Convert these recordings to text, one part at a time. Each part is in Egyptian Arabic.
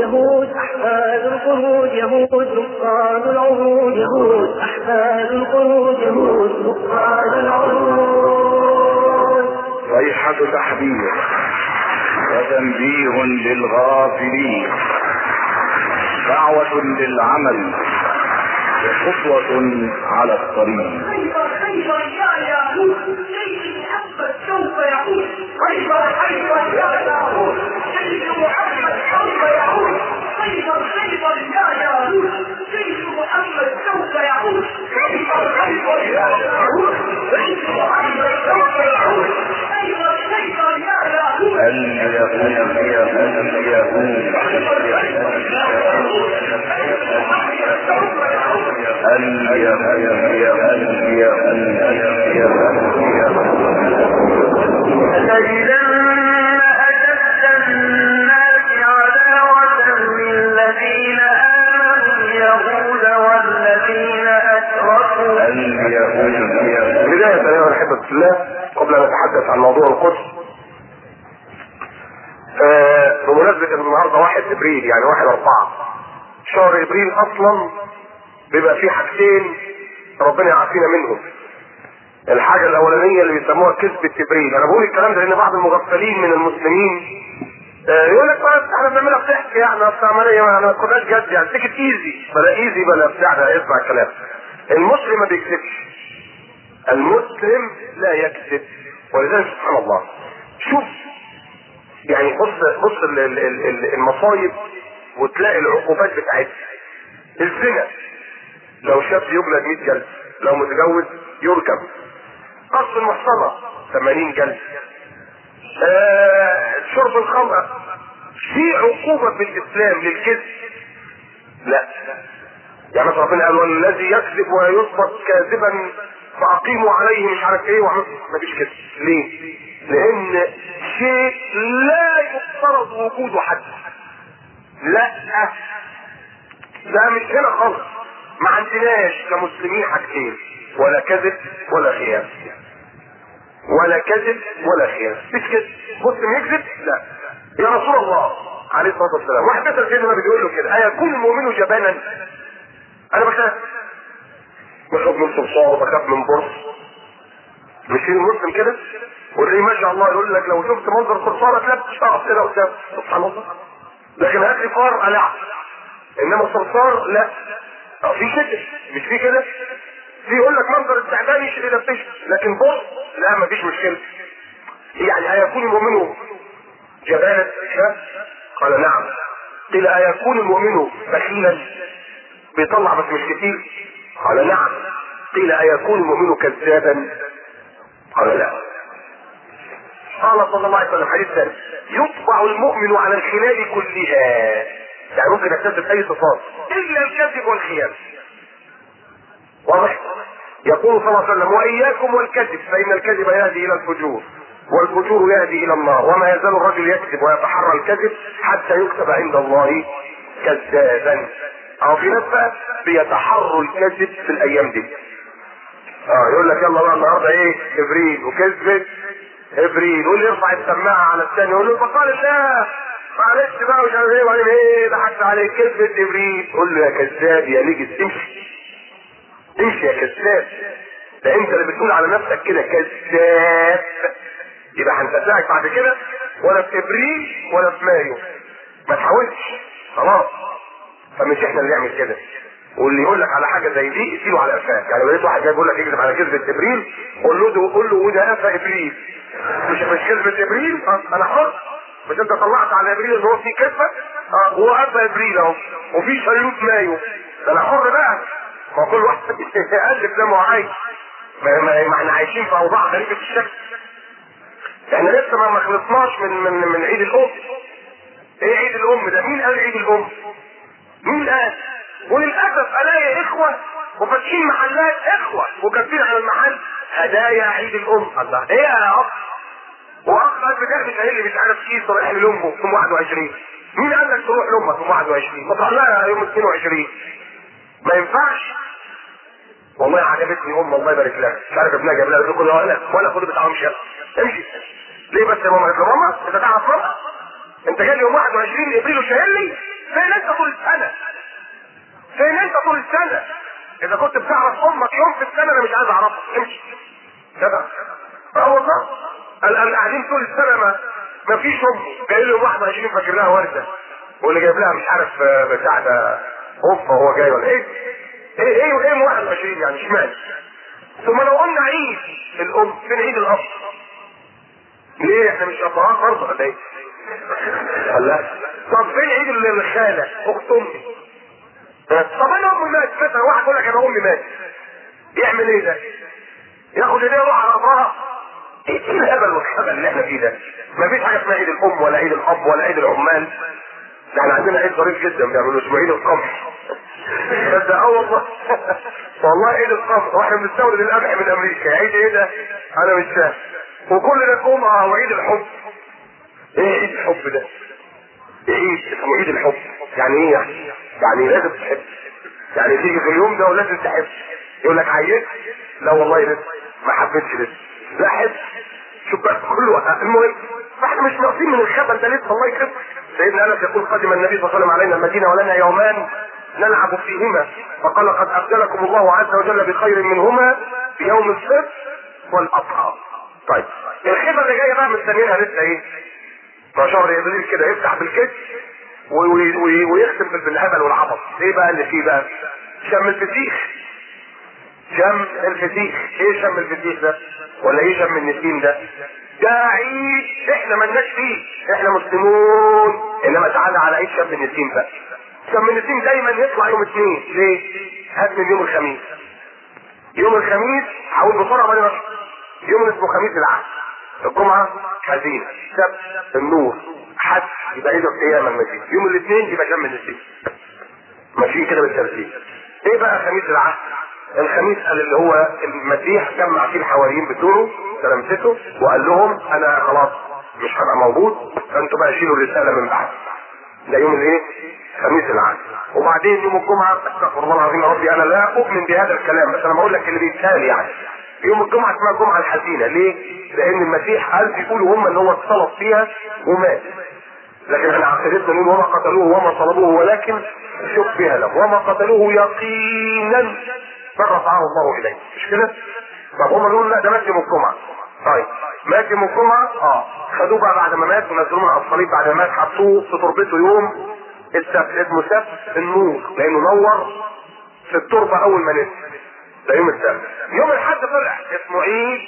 يهود أحفاد القرود يهود نقاد العهود يهود أحفاد القرود يهود نقاد العهود صيحة تحذير وتنبيه للغافلين دعوة للعمل وخطوة على الطريق خيبر خيبر يا ياهود جيش محمد سوف يعود خيبر خيبر يا ياهود جيش محمد سوف يعود خيبر خيبر يا ياهود جيش محمد سوف يعود خيبر خيبر يا ياهود جيش محمد سوف يعود خيبر خيبر يا ياهود اليهود اليهود لتجدن أشد الناس عداوة للذين آمنوا اليهود والذين أشركوا بداية أيها الأحبة في الله قبل أن نتحدث عن موضوع القدس آه، بمناسبة ان النهارده واحد ابريل يعني واحد اربعة شهر ابريل اصلا بيبقى فيه حاجتين ربنا يعافينا منهم الحاجة الاولانية اللي بيسموها كذبة ابريل انا بقول الكلام ده لان بعض المغفلين من المسلمين آه، يقول لك بس احنا بنعملها بضحك يعني اصل عملية ما ما كناش جد يعني تيكت ايزي بلا ايزي بلا بتاع ده اسمع الكلام المسلم ما بيكذبش المسلم لا يكذب ولذلك سبحان الله شوف يعني بص بص ال- ال- ال- ال- المصايب وتلاقي العقوبات بتاعتها الزنا لو شاب يجلد 100 جلد لو متجوز يركب قص المحصنة 80 جلد آه شرب الخمر في عقوبة في الإسلام للكذب لا يعني مثلا ربنا قال والذي يكذب ويثبت كاذبا فاقيموا عليه مش عارف ايه وعمل مفيش كذب ليه؟ لان شيء لا يفترض وجوده حتى لا ده مش هنا خالص ما عندناش كمسلمين حاجتين ولا كذب ولا خيانه ولا كذب ولا خيانه مش كذب مسلم يكذب لا يا رسول الله عليه الصلاه والسلام واحد بيسال سيدنا النبي بيقول له كده ايكون المؤمن جبانا انا بخاف بخاف من صرصار بخاف من برص مش في المسلم كده واللي ما شاء الله يقول لك لو شفت منظر صرصار تلبس اقف كده قدام سبحان الله لكن هات لي فار العب انما الصرصار لا اه في كده مش في كده في يقول لك منظر التعبان يشري يلبسه لكن برص لا ما فيش مشكله يعني هيكون المؤمن جبانا قال نعم قيل أيكون المؤمن بخيلا بيطلع بس مش كتير قال نعم قيل أيكون المؤمن كذابا قال لا قال صلى الله عليه وسلم حديث ثاني يطبع المؤمن على الخلال كلها يعني ممكن يكتسب اي صفات الا الكذب والخيانه واضح يقول صلى الله عليه وسلم واياكم والكذب فان الكذب يهدي الى الفجور والفجور يهدي الى النار وما يزال الرجل يكذب ويتحرى الكذب حتى يكتب عند الله كذابا او في ناس بقى بيتحروا الكذب في الايام دي اه يقول لك يلا بقى النهارده ايه ابريل وكذبت ابريل واللي يرفع السماعه على الثاني يقول له بقال الله معلش بقى مش عارف ايه وبعدين ايه ضحكت عليك كذبت ابريل قول له يا كذاب يا نجس امشي امشي يا كذاب ده انت اللي بتقول على نفسك كده كذاب يبقى هنتساعد بعد كده ولا في ابريل ولا في مايو ما تحاولش خلاص فمش احنا اللي نعمل كده واللي يقول لك على حاجه زي دي اديله على قفاك يعني لو لقيت واحد جاي بيقول لك اكذب على كذبه ابريل قول له ده قول له وده قفا ابريل مش مش كذبه ابريل اه انا حر مش انت طلعت على ابريل ان هو في كذبه اه هو قفا ابريل اهو وفي شريط مايو ده انا حر بقى ما كل واحد يالف زي ما هو عايز ما, ما, ما احنا عايشين في اوضاع غريبه الشكل احنا لسه ما ما خلصناش من من من عيد الام ايه عيد الام ده مين قال عيد الام مين قال وللاسف الاقي اخوه وفاتحين محلات اخوه وكاتبين على المحل هدايا عيد الام الله ايه يا اخ واخ قال بتاخد قايل لي مش عارف كيس رايح لامه يوم 21 مين قال لك تروح لامك يوم 21 ما تروح لها يوم 22 ما ينفعش والله عجبتني ام الله يبارك لها مش عارف ابنها جاب لها قلت له ولا ولا خد بتاع امشي امشي ليه بس يا ماما قالت له ماما انت تعرف ماما انت جاي يوم 21 ابريل وشايل لي فين انت طول السنه فين انت طول السنه اذا كنت بتعرف امك يوم في السنه انا مش عايز اعرفك امشي كده اه والله قال قال قاعدين طول السنه ما ما فيش ام جاي لهم واحد 20 فاكر لها ورده واللي جايب لها مش عارف آه، بتاع ده اوف هو جاي ولا ايه ايه ايه ايه 21 يعني اشمعنى ثم لو قلنا عيد الام فين عيد الاب ليه احنا مش ابهات برضه ولا ايه قال لا طب فين عيد الخاله اخت امي ها؟ طب انا امي مات مثلا واحد يقول لك انا امي مات يعمل ايه ده ياخد ايديه يروح على ابراها ايه الهبل والخبل اللي احنا فيه ده مفيش حاجه اسمها عيد الام ولا عيد الاب ولا عيد العمال ده احنا عندنا عيد ظريف جدا بيعملوا اسمه عيد القمح ده اه والله والله عيد القمح واحنا بنستورد القمح من امريكا عيد ايه ده انا مش فاهم وكل ده جمعه وعيد الحب ايه عيد الحب ده عيد اسمه عيد الحب يعني ايه يعني يعني لازم تحب يعني تيجي في اليوم ده ولازم تحب يقول لك عيت لا والله لسه ما حبيتش لسه لا حب شوف بقى كله المهم فاحنا مش ناقصين من الخبل ده لسه الله يكرمك سيدنا انس يقول قدم النبي صلى الله عليه وسلم علينا المدينه ولنا يومان نلعب فيهما فقال قد ابدلكم الله عز وجل بخير منهما في يوم السبت والاضحى طيب الخبر اللي جايه بقى مستنيينها لسه ايه؟ ما شهر يدليل كده يفتح بالكتف وي- وي- وي- ويختم بال- بالهبل والعبط ايه بقى اللي فيه بقى؟ شم الفسيخ شم الفسيخ ايه شم الفسيخ ده ولا ايه شم النسيم ده ده عيد احنا ملناش فيه احنا مسلمون انما تعالى على عيد شم النسيم بقى شم النسيم دايما يطلع يوم اثنين ليه هات من يوم الخميس يوم الخميس هقول بسرعه بعدين أشرح. يوم اسمه خميس العهد الجمعه حزين سبت النور حد يبقى عيد القيامه المجيد يوم الاثنين يبقى شم النسيم ماشيين كده بالترتيب ايه بقى خميس العهد الخميس قال اللي هو المسيح جمع فيه الحواريين بتوعه تلامذته وقال لهم انا خلاص مش هبقى موجود فانتوا بقى شيلوا الرساله من بعد ده يوم الايه؟ خميس العهد وبعدين يوم الجمعه استغفر الله العظيم يا ربي انا لا اؤمن بهذا الكلام بس انا بقول لك اللي بيتقال يعني يوم الجمعه اسمها الجمعه الحزينه ليه؟ لان المسيح قال بيقولوا هم ان هو اختلط فيها ومات لكن احنا عقيدتنا نقول وما قتلوه وما صلبوه ولكن شبه له وما قتلوه يقينا بل رفعه الله اليه مش كده؟ طب هم يقولوا لا ده مات يوم الجمعه طيب مات يوم الجمعه اه خدوه بقى بعد ما مات ونزلوه من على الصليب بعد ما مات حطوه في تربته يوم السبت اسمه سبت النور لانه نور في التربه اول ما نزل ده يوم السبت يوم الاحد طلع اسمه عيد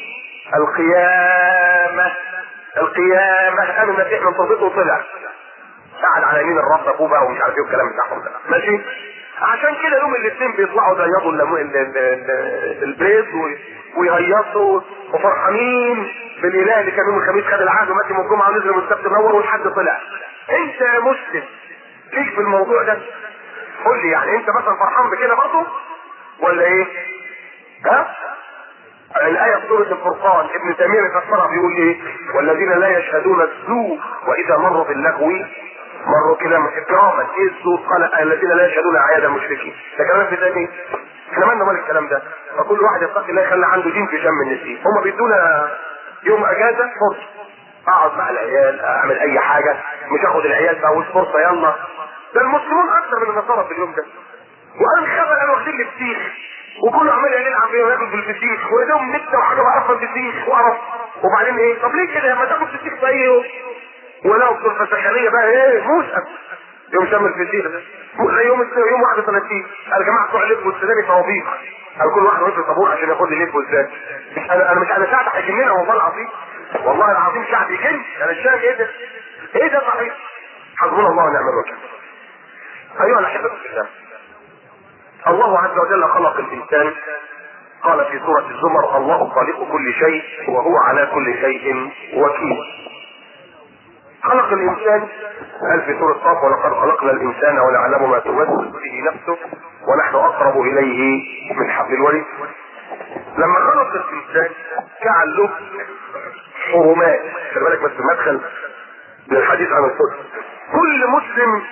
القيامه القيامه قام المسيح من تربته وطلع قعد على يمين الرب ابوه بقى ومش عارف ايه والكلام بتاعهم ده ماشي عشان كده يوم الاثنين بيطلعوا يضيضوا الليمو- ال- ال- ال- البيض وي- ويهيصوا وفرحانين بالاله اللي كان يوم الخميس خد العهد ومات يوم الجمعه ونزل يوم السبت نور والحد طلع انت يا مسلم ليك في الموضوع ده قول لي يعني انت مثلا فرحان بكده برضه ولا ايه؟ ها؟ الآية في سورة الفرقان ابن تيمية يفسرها بيقول ايه؟ والذين لا يشهدون الزور وإذا مروا باللغو مروا كده إكراما ايه الزور؟ قال الذين لا يشهدون أعياد المشركين ده كلام في تاني احنا مالنا مال الكلام ده فكل واحد يتقي الله يخلي عنده دين في شم النسيم هم بيدونا يوم اجازة فرصة اقعد مع العيال اعمل اي حاجة مش اخد العيال بقى والفرصة يلا ده المسلمون اكثر من النصارى في اليوم ده وانا الخبر انا واخدين لي فسيخ وكله عمال يلعب فيه وياكل بالفسيخ ويدوم نكته وحاجه بعرفها الفسيخ وقرف وبعدين ايه طب ليه كده ما تاكل فسيخ في اي يوم ولو في الفسخانيه بقى ايه موسى يوم شم الفسيخ ده زي يوم يوم 31 قال يا جماعه بتوع اللب والسوداني توابيق قال كل واحد وقف طابور عشان ياخد لي لب والسوداني انا انا مش انا شعب هيجننا والله العظيم والله العظيم شعب يجن انا مش فاهم ايه ده ايه ده صحيح حسبنا الله ونعم الوكيل ايها الاحبه في الله الله عز وجل خلق الانسان قال في سورة الزمر الله خالق كل شيء وهو على كل شيء وكيل خلق الانسان قال في سورة صاف ولقد خلقنا الانسان ونعلم ما توسوس به نفسه ونحن اقرب اليه من حبل الوريد لما خلق الانسان جعل له حرمات خلي بالك بس المدخل للحديث عن الصدق كل مسلم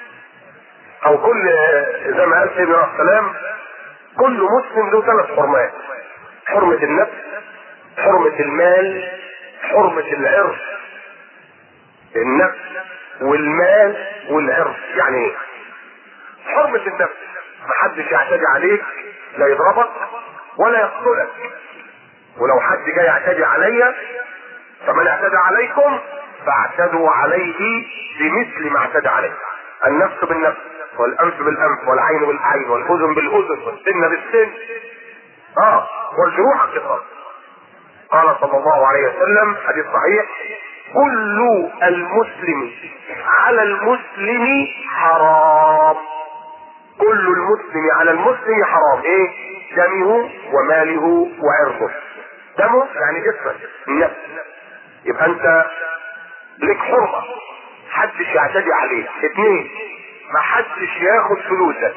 او كل زي ما قال سيدنا عليه السلام كل مسلم له ثلاث حرمات حرمة النفس حرمة المال حرمة العرض النفس والمال والعرض يعني ايه حرمة النفس محدش يعتدي عليك لا يضربك ولا يقتلك ولو حد جاي يعتدي عليا فمن اعتدى عليكم فاعتدوا عليه بمثل ما اعتدى عليه النفس بالنفس والانف بالانف والعين بالعين والاذن بالاذن والسن بالسن اه والجروح قصاص قال صلى الله عليه وسلم حديث صحيح كل المسلم على المسلم حرام كل المسلم على المسلم حرام ايه دمه وماله وعرضه دمه يعني جسمك النفس يبقى انت لك حرمه محدش يعتدي عليك اثنين ما حدش ياخد فلوسك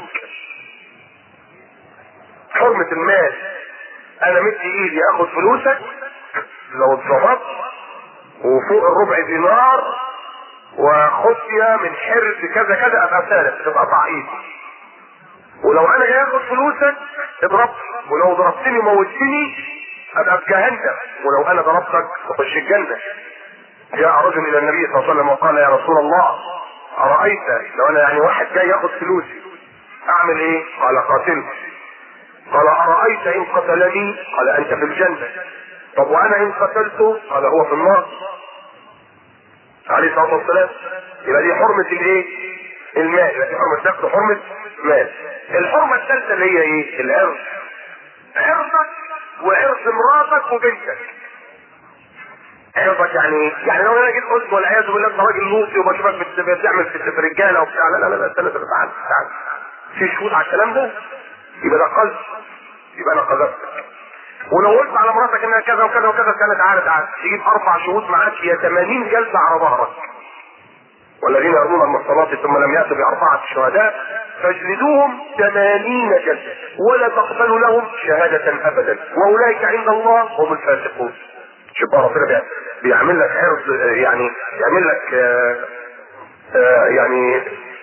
حرمة المال انا مدي ايدي اخد فلوسك لو اتظبطت وفوق الربع دينار وخفية من حرز كذا كذا ابقى سالك تتقطع ايدي ولو انا جاي اخد فلوسك اضربت ولو ضربتني وموتني ابقى في جهنم ولو انا ضربتك تخش الجنة جاء رجل الى النبي صلى الله عليه وسلم وقال يا رسول الله ارايت لو انا يعني واحد جاي ياخد فلوسي اعمل ايه قال قاتله قال ارايت ان قتلني قال انت في الجنة طب وانا ان قتلته قال هو في النار عليه الصلاه والسلام يبقى دي حرمه الايه المال يبقى دي حرمه نفس حرمه مال الحرمه الثالثه اللي هي ايه العرض عرضك وعرض مراتك وبنتك عرضك يعني ايه؟ يعني لو انا جيت قلت والعياذ بالله انت راجل لوطي وبشوفك بت- بتعمل في في رجاله وبتاع لا لا لا استنى استنى تعال تعال في شهود على الكلام ده يبقى ده قذف يبقى انا قذفتك ولو قلت على مراتك انها كذا وكذا وكذا كانت تعالى تعالى تجيب اربع شهود معاك يا 80 جلسه على ظهرك والذين يرمون المحصنات ثم لم ياتوا باربعه شهداء فاجلدوهم 80 جلسه ولا تقبلوا لهم شهاده ابدا واولئك عند الله هم الفاسقون شوف بقى ربنا بي- بيعمل لك حرص آه، يعني يعمل لك آه، آه، يعني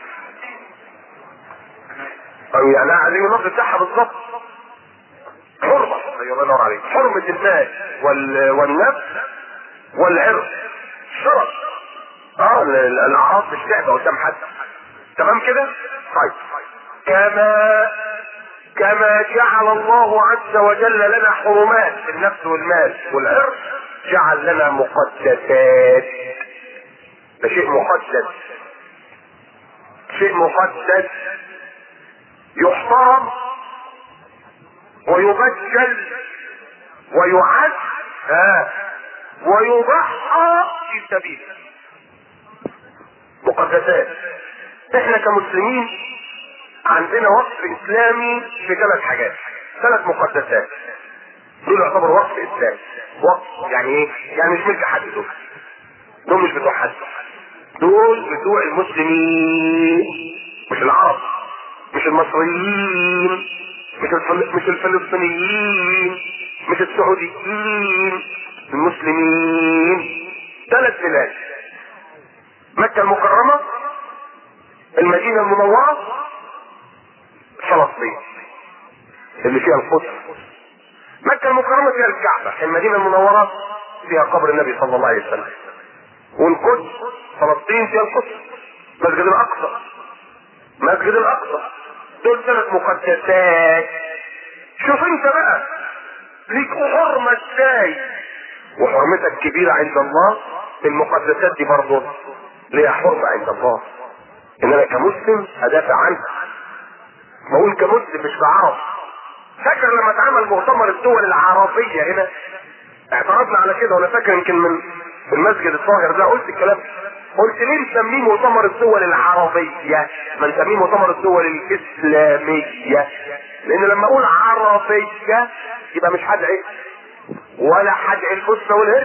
او يعني عايزين اللفظ بتاعها بالظبط حرمة ايوه الله ينور عليك حرمة المال وال... والنفس والعرض شرط اه ال- ال- الاعراض مش لعبة قدام حد تمام كده طيب كما كما جعل الله عز وجل لنا حرمات في النفس والمال والعرض جعل لنا مقدسات ده شيء مقدس شيء مقدس يحترم ويبجل ويعد ها ويضحى في سبيله مقدسات احنا كمسلمين عندنا وصف اسلامي في ثلاث حاجات ثلاث مقدسات دول يعتبروا وصف اسلامي وصف يعني ايه يعني مش ملك حد دول دول مش بتوع حد دول بتوع المسلمين مش العرب مش المصريين مش الفل... مش الفلسطينيين مش السعوديين المسلمين ثلاث بلاد مكة المكرمة المدينة المنورة فلسطين اللي فيها القدس مكة المكرمة فيها الكعبة المدينة المنورة فيها قبر النبي صلى الله عليه وسلم والقدس فلسطين فيها القدس مسجد الأقصى مسجد الأقصى دول ثلاث مقدسات شوف انت بقى ليك حرمة ازاي وحرمتك كبيرة عند الله المقدسات دي برضه ليها حرمة عند الله ان انا كمسلم ادافع عنها بقول كمسلم مش كعرب فاكر لما اتعمل مؤتمر الدول العربية هنا اعترضنا على كده وانا فاكر يمكن من في المسجد الصاغر ده قلت الكلام قلت ليه نسميه مؤتمر الدول العربية ما نسميه مؤتمر الدول الإسلامية لأن لما أقول عربية يبقى مش هدعي ولا هدعي الأسرة والهرس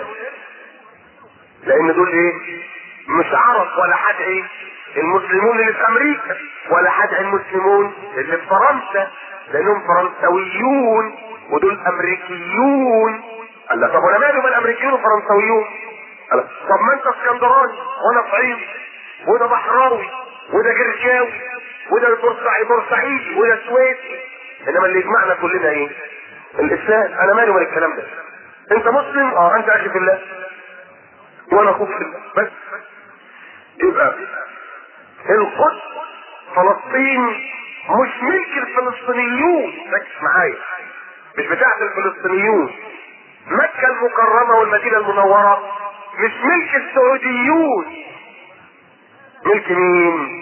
لأن دول إيه؟ مش عرب ولا هدعي المسلمون اللي في أمريكا ولا هدعي المسلمون اللي في فرنسا لأنهم فرنسويون ودول أمريكيون قال لا طب وانا مالي ومال الامريكيين والفرنسويون قال طب ما انت اسكندراني وانا صعيدي وده بحراوي وده جرجاوي وده بورسعي بورسعيدي وده سويسي انما اللي يجمعنا كلنا ايه؟ الاسلام انا مالي ومال الكلام ده انت مسلم اه انت اخي في الله وانا اخوك في الله بس يبقى القدس فلسطين مش ملك الفلسطينيون ركز معايا مش بتاعت الفلسطينيون مكة المكرمة والمدينة المنورة مش ملك السعوديون ملك مين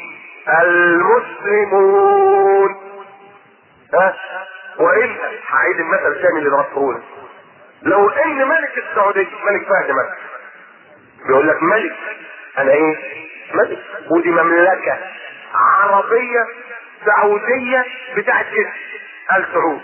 المسلمون ها والا هعيد المثل الثاني اللي ضربته لك لو ان ملك السعودية ملك فهد مثلا بيقول لك ملك انا ايه ملك ودي مملكة عربية سعودية بتاعت اسم ال سعود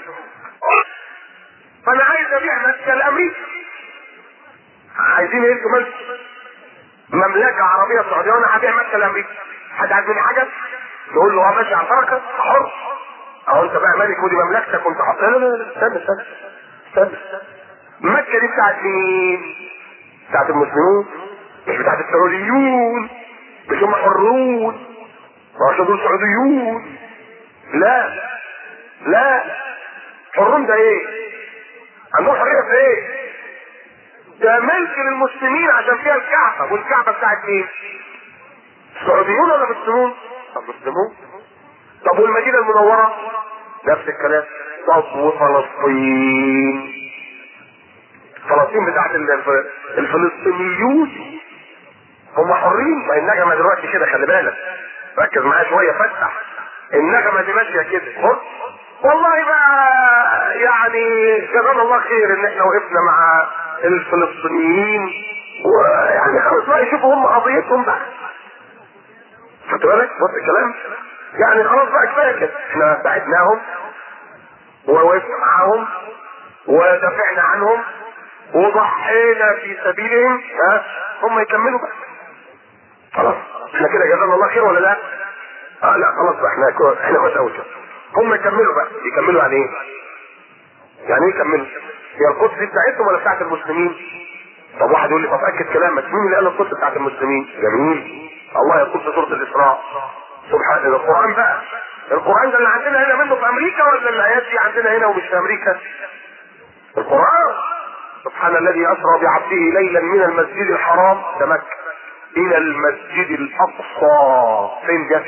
فانا عايز ابيع مكة لامريكا عايزين ايه انتوا ملك مملكة عربية سعودية وانا هبيع مكة لامريكا حد عايز مني حاجة نقول له اه ماشي على البركة حر اهو انت بقى ملك ودي مملكتك وانت حر لا لا لا استنى استنى استنى مكة دي بتاعت مين؟ بتاعت المسلمين مش بتاعت السعوديون مش هم حرون وعشان دول سعوديون لا لا حرون ده ايه؟ عندهم حرية في ايه؟ ده ملك للمسلمين عشان فيها الكعبة والكعبة بتاعت مين؟ السعوديون ولا المسلمون؟ طب مسلمون طب والمدينة المنورة؟ نفس الكلام طب وفلسطين فلسطين بتاعت الف- الفلسطينيون هم حرين ما النغمة دلوقتي كده خلي بالك ركز معايا شوية فتح النغمة دي ماشية كده بص والله بقى يعني جزانا الله خير ان احنا وقفنا مع الفلسطينيين ويعني خلاص بقى يشوفوا هم قضيتهم بقى خدت بالك بص الكلام يعني خلاص بقى كفايه كده احنا بعدناهم ووقفنا معاهم ودافعنا عنهم وضحينا في سبيلهم ها هم يكملوا بقى خلاص احنا كده جزانا الله خير ولا لا؟ اه لا خلاص بقى احنا كو- احنا مساوي كده هم يكملوا بقى يكملوا يعني ايه؟ يعني ايه يكملوا؟ هي القدس دي بتاعتهم ولا بتاعت المسلمين؟ طب واحد يقول لي طب اكد كلامك مين اللي قال القدس بتاعت المسلمين؟ جميل الله يقول في سوره الاسراء سبحان الله القران بقى القران ده اللي عندنا هنا منه في امريكا ولا الايات دي عندنا هنا ومش في امريكا؟ القران سبحان الذي اسرى بعبده ليلا من المسجد الحرام ده مكه الى المسجد الاقصى فين ده؟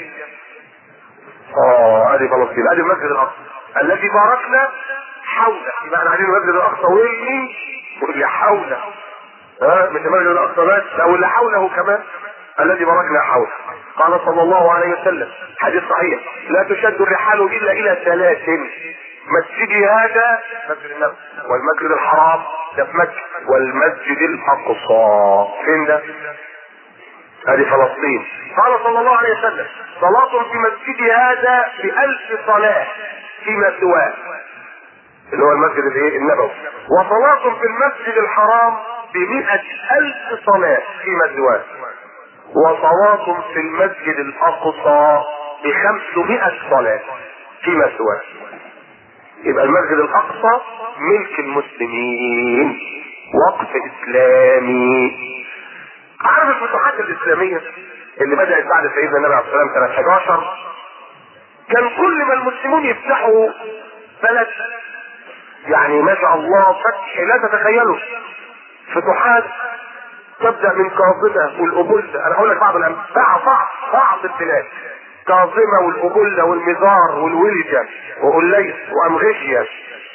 اه ادي فلسطين ادي المسجد الاقصى الذي باركنا حوله يبقى احنا عايزين المسجد الاقصى واللي واللي حوله ها مش المسجد الاقصى بس لا واللي حوله كمان الذي باركنا حوله قال صلى الله عليه وسلم حديث صحيح لا تشد الرحال الا الى ثلاث مسجدي هذا مسجد النبي والمسجد الحرام ده في مكه والمسجد الاقصى فين ده؟ هذه فلسطين قال صلى الله عليه وسلم صلاة في مسجد هذا بألف صلاة فيما سواه اللي هو المسجد الايه النبوي وصلاة في المسجد الحرام بمئة ألف صلاة فيما سواه وصلاة في المسجد الأقصى بخمسمائة صلاة فيما سواه يبقى المسجد الأقصى ملك المسلمين وقف إسلامي عارف الفتوحات الاسلاميه اللي بدات بعد سيدنا النبي عليه الصلاه والسلام سنه 11 كان كل ما المسلمون يفتحوا بلد يعني ما شاء الله فتح لا تتخيلوا فتوحات تبدا من كاظمه والابله انا هقول لك بعض الامثله بعض بعض بعض البلاد كاظمه والابله والمزار والولجه وأوليس وامغشيه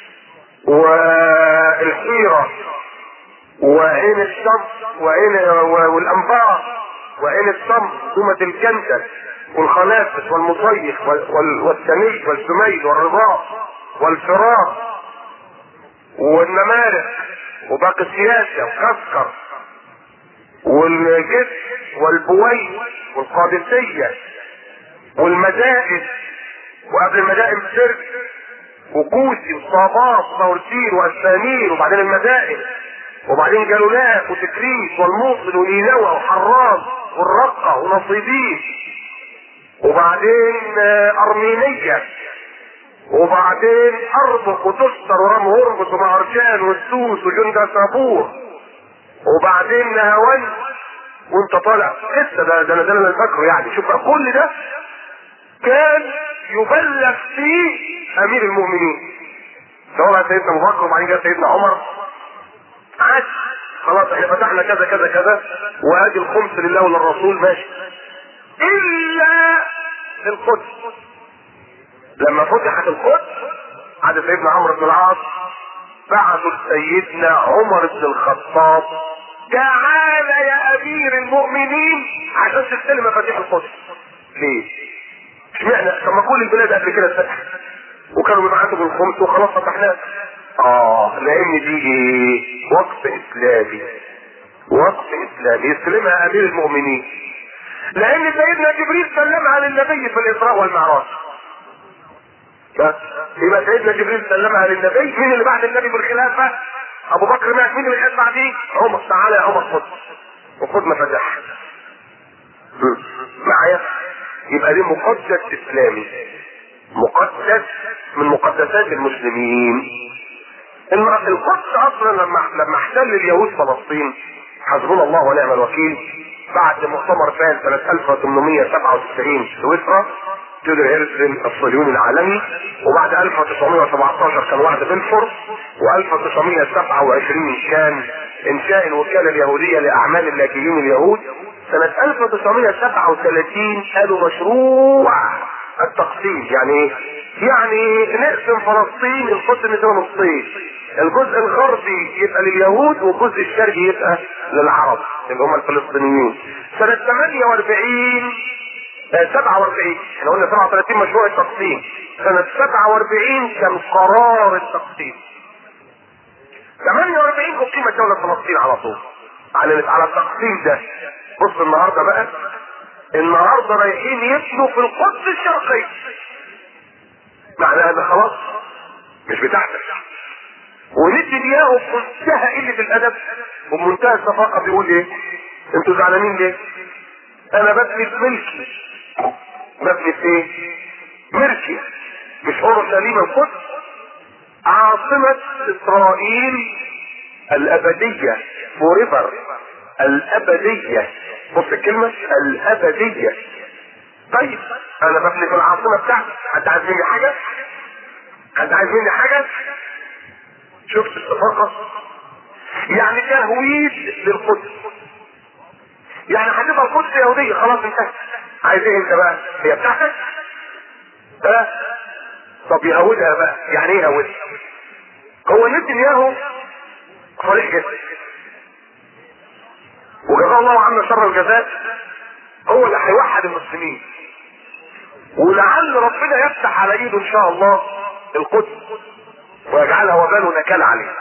والحيره وعين الشمس وعين والانبار وعين الصمت ثم الجندل والخنافس والمصيف وال- وال- والسني والسميد والرباط والفرار والنمارق وباقي السياسة وكسكر والجسر والبويس والقادسية والمدائن وقبل المدائن سرج وكوسي وصابات وصورتين واسانير وبعدين المدائن وبعدين جلولاء وتكريس والموصل ونينوى وحران والرقة ونصيبين وبعدين آه، أرمينية وبعدين أربق وتستر ورام هرمز ومهرجان والسوس وجندة صابور وبعدين نهوان وانت طالع لسه ده ده ده انا فاكره يعني شوف بقى كل ده كان يبلغ فيه امير المؤمنين سواء سيدنا ابو بكر وبعدين جاء سيدنا عمر عاد خلاص احنا فتحنا كذا كذا كذا وادي الخمس لله وللرسول ماشي الا في القدس لما فتحت القدس عاد سيدنا عمرو بن العاص بعثوا لسيدنا عمر بن الخطاب تعال يا امير المؤمنين عشان تستلم مفاتيح القدس ليه؟ اشمعنى؟ طب ما كل البلاد قبل كده اتفتحت وكانوا بيبعتوا بالخمس وخلاص فتحناها اه لان دي ايه؟ وقف اسلامي وقف اسلامي يستلمها امير المؤمنين لان سيدنا جبريل سلمها للنبي في الاسراء والمعراج بس يبقى سيدنا جبريل سلمها للنبي مين اللي بعد النبي بالخلافه ابو بكر مات مين اللي خد بعديه عمر تعالى يا عمر خد وخد مفاتيح معايا يبقى دي مقدس اسلامي مقدس من مقدسات المسلمين الم- القدس اصلا لما لما احتل اليهود فلسطين حسبنا الله ونعم الوكيل بعد مؤتمر فاز سنة 1897 في سويسرا تيودر هيرسلين الصهيوني العالمي وبعد 1917 كان وعد بلفور و1927 كان انشاء الوكالة اليهودية لاعمال اللاجئين اليهود سنة 1937 قالوا مشروع التقسيم يعني ايه؟ يعني نقسم فلسطين القدس نسيبها نصين الجزء الغربي يبقى لليهود والجزء الشرقي يبقى للعرب اللي هم الفلسطينيين سنة 48 آه، 47 احنا قلنا 37 مشروع التقسيم سنة 47 كان قرار التقسيم 48 اقيمت دولة فلسطين على طول اعلنت على التقسيم ده بص النهارده بقى النهارده رايحين يبنوا في القدس الشرقية معناها ده خلاص مش بتاعتك ونتنياهو بمنتهى قلة الأدب وبمنتهى الصفاقة بيقول إيه؟ أنتوا زعلانين ليه؟ أنا ببني في ملكي ببني في إيه؟ ملكي مش أورشليم القدس عاصمة إسرائيل الأبدية فوريفر الأبدية بص الكلمة الأبدية طيب أنا ببني في العاصمة بتاعتي حد عايز مني حاجة؟ حد عايز مني حاجة؟ شفت الصفاقة يعني تهويد للقدس يعني هتبقى القدس يهودية خلاص انتهت عايز ايه انت بقى هي بتاعتك ها طب يهودها بقى يعني ايه يهودها هو نتنياهو صريح جدا وجزاه الله عنا شر الجزاء هو اللي هيوحد المسلمين ولعل ربنا يفتح على ايده ان شاء الله القدس ويجعلها وبال نكال عليه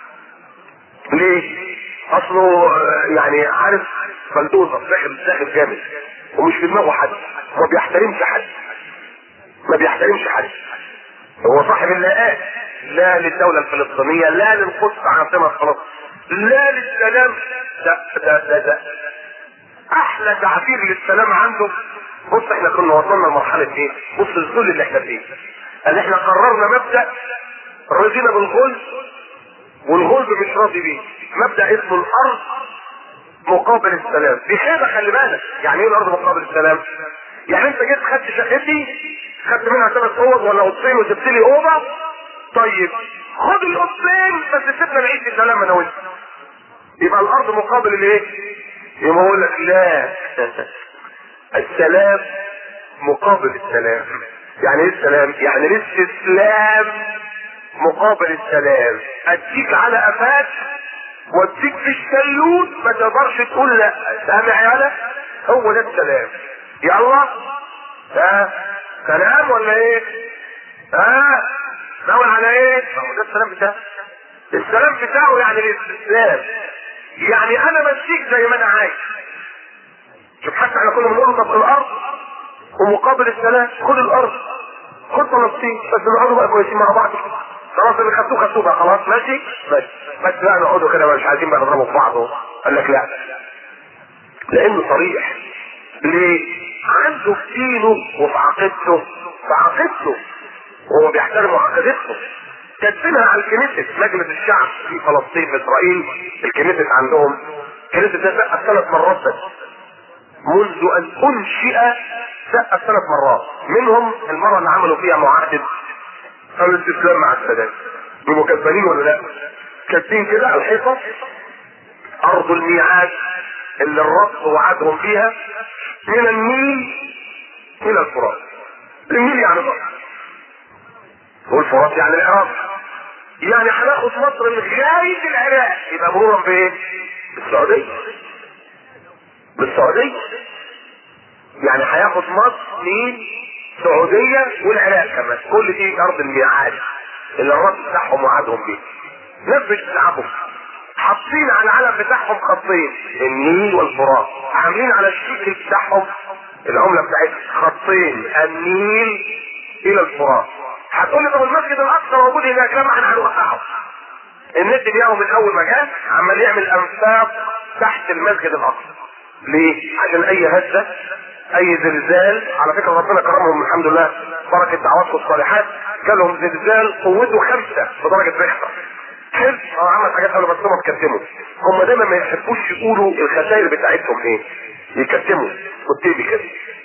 ليه اصله آه، يعني عارف بلدوزر داخل داخل جامد ومش في دماغه حد ما بيحترمش حد ما بيحترمش حد هو صاحب اللاءات لا للدولة الفلسطينية لا للقدس عاصمة خلاص لا للسلام ده ده ده, ده. احلى تعبير للسلام عنده بص احنا كنا وصلنا لمرحلة ايه بص الذل اللي احنا فيه ان احنا قررنا مبدأ رضينا بالغلب والغلب مش راضي بيه مبدأ اسمه الارض مقابل السلام دي خيبة خلي بالك يعني ايه الارض مقابل السلام يعني انت جيت خدت شقتي خدت منها ثلاث اوض ولا اوضتين وسبت لي اوضه طيب خد الاوضتين بس سيبنا نعيش في سلام انا وانت يبقى الارض مقابل الايه يبقى اقول لك لا السلام مقابل السلام يعني ايه السلام يعني الاستسلام مقابل السلام اديك على قفاك واديك في الشلوت ما تقدرش تقول لا سامع يالا هو ده السلام يلا ها سلام ولا ايه ها ناوي على ايه هو ده السلام بتاعه السلام بتاعه يعني الاستسلام يعني انا مشيك زي ما انا عايز شوف حتى احنا كنا بنقول طب الارض ومقابل السلام خد الارض خد فلسطين بس نقعدوا بقى كويسين مع بعض خلاص اللي خدتوه خدتوه بقى خلاص ماشي ماشي بس بقى نقعدوا كده مش عايزين بقى نضربوا في بعض قال لك لا لانه صريح ليه؟ عنده في دينه وفي عقيدته في عقيدته وهو بيحترم عقيدته كاتبينها على الكنيست مجلس الشعب في فلسطين في اسرائيل الكنيست عندهم الكنيست ده سقف ثلاث مرات بس منذ ان انشئ سقف ثلاث مرات منهم المره اللي عملوا فيها معاهده الاستسلام مع السادات بيبقوا كسبانين ولا لا؟ كاتبين كده على الحيطه ارض الميعاد اللي الرب وعدهم فيها من النيل الى الفرات النيل يعني مصر والفرات يعني العراق يعني هناخد مصر لغايه العراق يبقى مرورا بايه؟ بالسعوديه بالسعوديه يعني هياخد مصر نيل السعوديه والعراق كمان كل دي ارض الميعاد اللي الرب بتاعهم وعدهم بيه ناس مش بتلعبهم حاطين على العلم بتاعهم خطين النيل والفرات عاملين على الشكل بتاعهم العمله بتاعتهم خطين النيل الى الفرات هتقول لي طب المسجد الاقصى موجود هناك لا ما احنا هنوقعه النت بياعه من اول ما جه عمال يعمل انفاق تحت المسجد الاقصى ليه؟ عشان اي هزه اي زلزال على فكره ربنا كرمهم الحمد لله بركه دعواتكم الصالحات كان لهم زلزال قوته خمسه بدرجه ريختر حلو اه عمل حاجات قبل بس هم اتكتموا هم دايما ما يحبوش يقولوا الخسائر بتاعتهم ايه يكتموا كتبي كده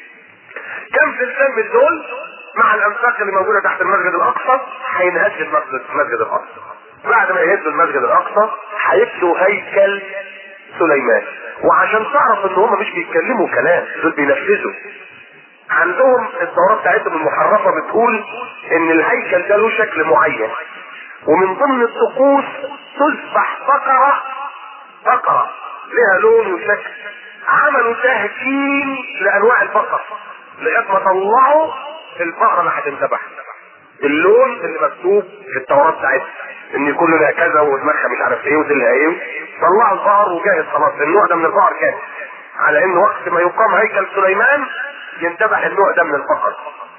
كم زلزال من دول مع الانفاق اللي موجوده تحت المسجد الاقصى هينهز المسجد المسجد الاقصى بعد ما يهز المسجد الاقصى هيبنوا هيكل سليمان وعشان تعرف ان هم مش بيتكلموا كلام دول بينفذوا عندهم الدورات بتاعتهم المحرفه بتقول ان الهيكل ده له شكل معين ومن ضمن الطقوس تذبح بقره بقره لها لون وشكل عملوا تهجين لانواع البقر لغايه ما طلعوا البقره اللي هتنذبح اللون اللي مكتوب في التوراه بتاعتها ان يكون لها كذا ودماغها مش عارف ايه وديلها ايه طلعوا البقر وجاهز خلاص النوع ده من البقر جاهز على ان وقت ما يقام هيكل سليمان ينذبح النوع ده من البقر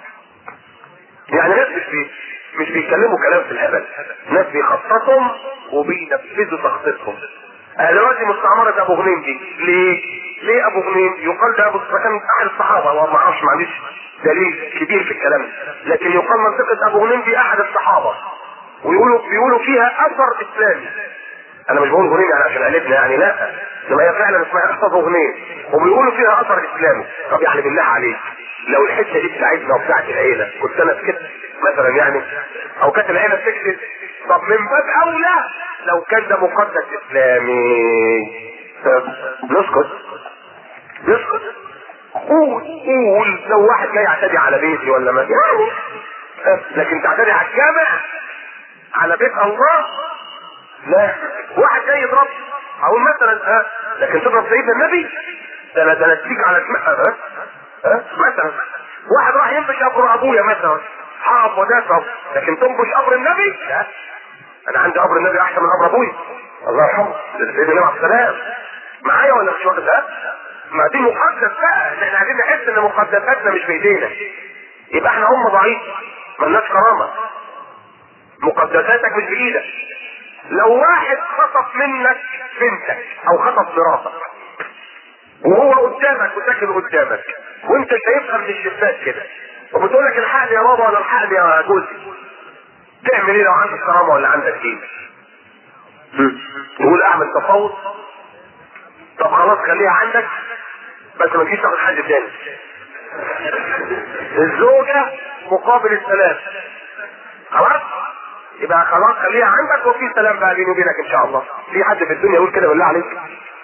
يعني ناس مش بي مش بيتكلموا كلام في الهبل ناس بيخططهم وبينفذوا تخطيطهم دلوقتي مستعمرة ابو غنيم دي ليه؟ ليه ابو غنيم؟ يقال ده ابو كان احد الصحابة هو ما اعرفش معلش دليل كبير في الكلام لكن يقال منطقة ابو غنيم دي احد الصحابة ويقولوا بيقولوا فيها اثر اسلامي انا مش بقول غنيم يعني عشان عيلتنا يعني لا انما هي فعلا اسمها ابو غنيم وبيقولوا فيها اثر اسلامي طب يعني بالله عليك لو الحته دي بتاعتنا وبتاعت العيله كنت انا سكت مثلا يعني او كانت العيله سكتت طب من باب اولى لو كان ده مقدس اسلامي نسكت نسكت قول قول لو واحد جاي يعتدي على بيتي ولا ما يعني لكن تعتدي على الجامع على بيت الله لا واحد جاي يضرب اقول مثلا ها لكن تضرب سيدنا النبي ده انا ده انا اديك على اسمها ها ها مثلا واحد راح ينبش قبر ابويا مثلا حرب ودافع لكن تنبش قبر النبي لا انا عندي قبر النبي احسن من قبر ابويا الله يرحمه سيدنا النبي عليه السلام معايا ولا مش واخد ها ما دي مقدس بقى احنا عايزين نحس ان مقدساتنا مش بايدينا يبقى احنا امه ضعيفه ملناش كرامه مقدساتك مش بايدك لو واحد خطف منك بنتك او خطف مراتك وهو قدامك وساكن قدامك وانت شايفها من الشباك كده وبتقول لك الحقني يا بابا ولا الحقني يا جوزي تعمل ايه لو عندك كرامه ولا عندك ايه؟ تقول اعمل تفاوض طب خلاص خليها عندك بس ما تجيش تاخد حد تاني الزوجة مقابل السلام خلاص يبقى خلاص خليها عندك وفي سلام بقى بيني وبينك ان شاء الله في حد في الدنيا يقول كده بالله عليك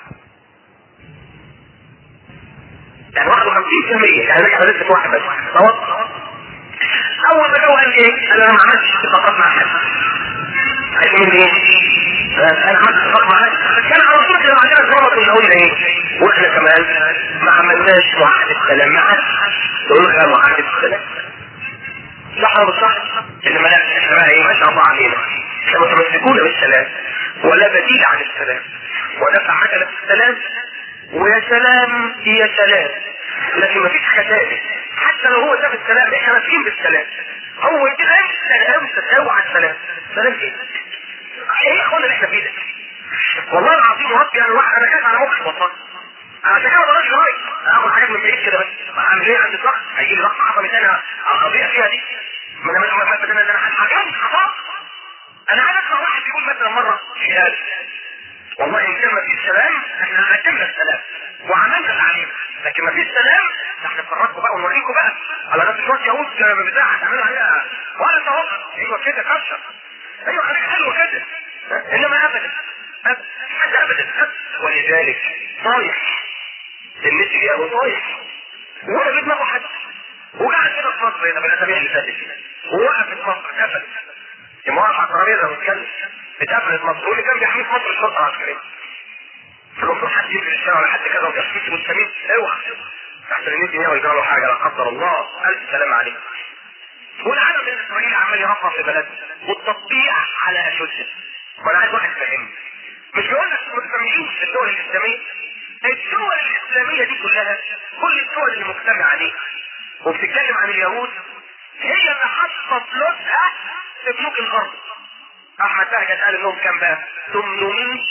يعني 51% يعني نجح لسه واحد بس خلاص اول ما جو قال ايه انا ما عملتش اتفاقات مع حد عايزين ايه انا عملت اتفاق مع حد كان على طول كده عندنا غلط اللي قلنا ايه واحنا كمان ما عملناش معاهده السلام مع حد تقول لك معاهده السلام صح ولا صح؟ انما لا احنا بقى ايه ما شاء الله علينا احنا متمسكون بالسلام ولا بديل عن السلام ودفع عجلة السلام ويا سلام يا سلام لكن مفيش خسائر حتى لو هو ساب السلام احنا ماسكين بالسلام هو يدينا سلام اوعى السلام سلام ايه؟ ايه يا اخوانا اللي احنا فيه ده؟ والله العظيم ربي انا الواحد انا خايف على مخي والله عشان كده بلاش راي اخد حاجات من بعيد كده بس عامل ايه عندي ضغط هيجي لي ضغط عصبي تاني اضيع فيها دي ما انا ما انا ما انا انا حاجات خطا انا عايز اسمع واحد بيقول مثلا مره شهاده والله ان كان ما فيش سلام احنا قدمنا السلام وعملنا اللي علينا لكن ما فيش سلام ده احنا نفرجكم بقى ونوريكم بقى على نفس شويه يهود بتاع هتعملوا عليها ولا تهو ايوه كده كشر ايوه خليك حلو كده انما ابدا حد ابدا ولذلك صالح النت فيها وصايح ولا في دماغه حد وقعد كده في مصر هنا بالاسابيع اللي فاتت ووقف في مصر اتقفل لما وقف على الترابيزه واتكلم اتقفلت مصر واللي كان بيحميه في مصر الشرطه العسكريه فالمفروض حد يجري الشارع ولا حد كذا وبيحكيش مستميت اوعى احسن النت هنا ويجرى له حاجه لا قدر الله الف سلام عليك والعالم الاسرائيلي عمال يرفع في بلدنا والتطبيع على اشده وانا عايز واحد فاهمني مش بيقول لك ما تسميش في الدول الاسلاميه الدول الاسلاميه دي كلها كل الدول اللي مجتمعه دي وبتتكلم عن اليهود هي اللي حاطه فلوسها في بنوك الارض احمد بهجت قال انهم كام بقى 800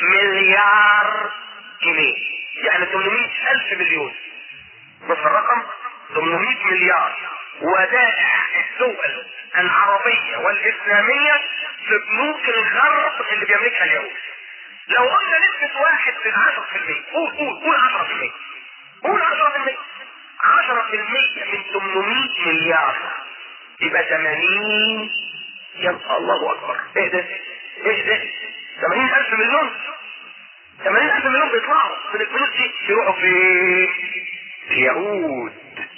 مليار جنيه يعني 800 الف مليون بص الرقم 800 مليار ودائع الدول العربية والإسلامية في بنوك الغرب اللي بيملكها اليهود لو قلنا نسبة واحد في العشر في المية قول قول قول عشرة في المية قول عشرة في المية عشرة في المية من 800 مليار يبقى 80 يا الله أكبر ايه ده ايه ده 80 ألف مليون 80 ألف مليون بيطلعوا من الفلوس دي يروحوا في اليهود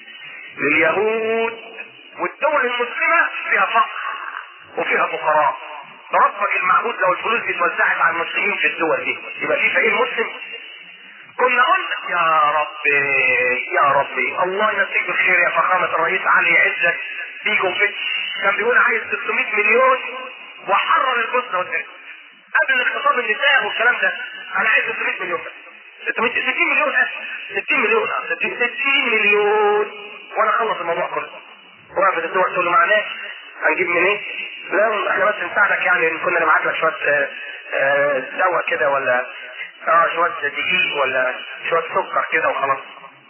لليهود والدول المسلمة فيها فقر وفيها فقراء ربك المعبود لو الفلوس دي اتوزعت على المسلمين في الدول دي يبقى في فقير مسلم كنا قلنا يا ربي يا ربي الله يمسيك بالخير يا فخامة الرئيس علي عزت بيكم فتش كان بيقول عايز 600 مليون وحرر البوسنة والهرسك قبل اغتصاب النساء والكلام ده انا عايز 600 مليون بس 600 60 مليون اسف 60 مليون آه، 60 60 مليون وانا اخلص الموضوع كله وقفت الدول تقول له معناه هنجيب منين؟ لا احنا بس نساعدك يعني ان كنا نبعت لك شويه آه، آه، دواء كده ولا اه شويه دقيق ولا شويه سكر كده وخلاص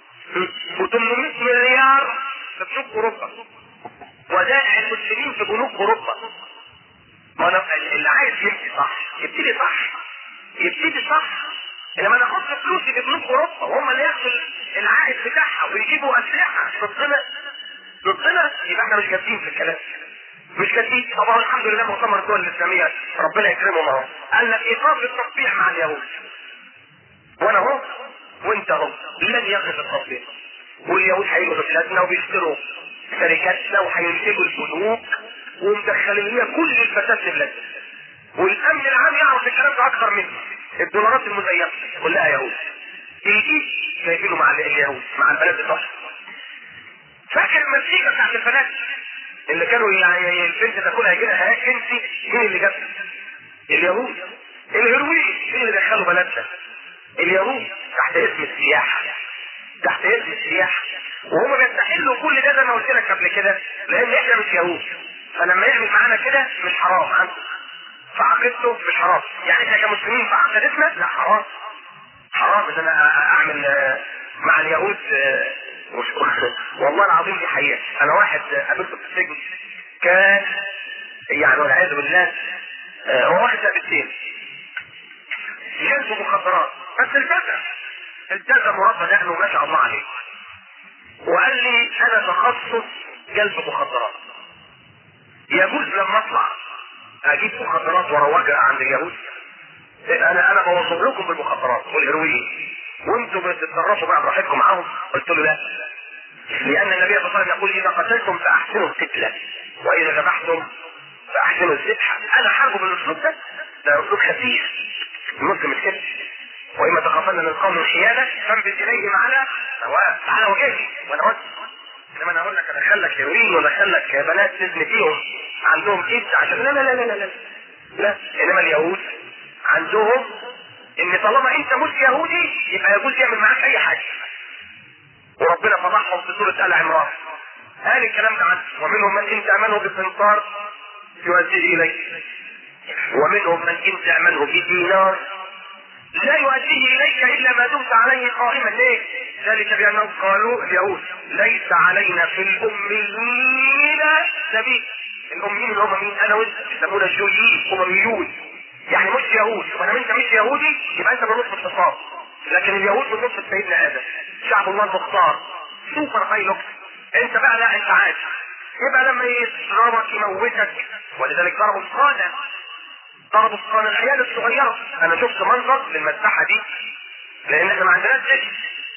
و800 مليار في بنوك اوروبا ودائع المسلمين في بنوك اوروبا ما انا اللي عايز يمشي صح يبتدي صح يبتدي صح انما انا احط فلوسي في بنوك اوروبا وهم اللي ياخدوا العائد بتاعها ويجيبوا اسلحه ضدنا ضدنا يبقى احنا مش كاتبين في الكلام مش كاتبين طبعا الحمد لله مؤتمر الدول الاسلاميه ربنا يكرمهم اهو قال لك ايقاف التطبيع مع اليهود وانا اهو وانت اهو لن يقف التطبيع واليهود هيجوا بلادنا وبيشتروا شركاتنا وهينتجوا البنوك ومدخلين لنا كل الفساد في بلادنا والامن العام يعرف الكلام ده اكثر منه الدولارات المزيفه كلها يهود الايد جايبينه مع اليهود مع البلد بتوعهم فاكر المزيكا بتاعت البنات اللي كانوا يعني البنت تاكلها يجي لها هاك انت مين اللي جابها؟ اليهود الهروين مين اللي دخلوا بلدنا؟ اليهود تحت اسم السياحه تحت اسم السياحه وهم بيستحلوا كل ده زي ما قلت لك قبل كده لان احنا مش يهود فلما يعمل معانا كده مش حرام عنده في عقيدته مش حرام يعني احنا كمسلمين في عقيدتنا لا حرام حرام ان انا اعمل آه، مع اليهود آه، مش والله العظيم دي حقيقه انا واحد آه، قابلته في السجن كان يعني والعياذ بالله آه، هو واخد شقتين جلد مخدرات بس التزم التزم وربى دقنه ما شاء الله عليه وقال لي انا تخصص جلب مخدرات يجوز لما اطلع اجيب مخدرات واروجها عند اليهود انا انا بوظف لكم بالمخدرات والهيروين وانتم بتتصرفوا بقى براحتكم معاهم قلت له لا لان النبي صلى الله عليه وسلم يقول اذا قتلتم فاحسنوا القتله واذا ذبحتم فاحسنوا الذبحه انا حاربه بالاسلوب ده ده اسلوب خفيف المسلم مش كده واما تخافن من قوم خيانه فانبذ اليهم على سواء على وجهي وانا وجهي انما انا اقول لك ادخل لك هيروين وادخل لك بنات تزني فيهم عندهم ايد عشان لا لا لا لا لا لا, لا. انما اليهود عندهم ان طالما انت مش يهودي يبقى يجوز يعمل معاك اي حاجه وربنا فضحهم في سوره ال عمران قال الكلام ده عنه ومنهم من ان تامنه بقنطار يؤديه اليك ومنهم من ان تامنه بدينار لا يؤديه اليك الا ما دمت عليه قائما ليه؟ ذلك بانهم قالوا اليهود ليس علينا في الاميين سبيل الاميين اللي هم مين انا وانت يسمونا الجويين امميون يعني مش يهود ما دام انت مش يهودي يبقى انت بنص الحصان لكن اليهود بنص سيدنا ادم شعب الله المختار سوبر بايلوت انت بقى لا انت عادي يبقى لما يضربك يموتك ولذلك ضربوا القاده ضربوا القاده العيال الصغيره انا شفت منظر للمذبحه دي لان احنا ما عندناش سجن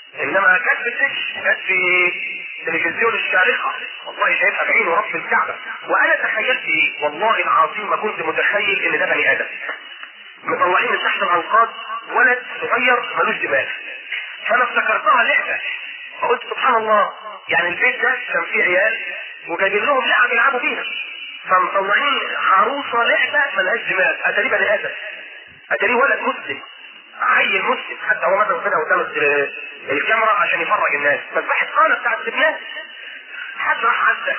انما كانت في الدش كانت في تلفزيون الشارقة والله شايفها بعينه رب الكعبة وانا تخيلت ايه والله العظيم ما كنت متخيل ان ده بني ادم مطلعين من تحت الانقاض ولد صغير ملوش دماغ فانا افتكرتها لعبة فقلت سبحان الله يعني البيت ده كان فيه عيال وجايبين لهم لعب يلعبوا بيها فمطلعين عروسة لعبة ملهاش دماغ اتاري بني ادم اتاري ولد مسلم عيل مسلم حتى هو مثلا كده قدام ال- الكاميرا عشان يفرج الناس فالواحد قال بتاع الناس حد راح عدى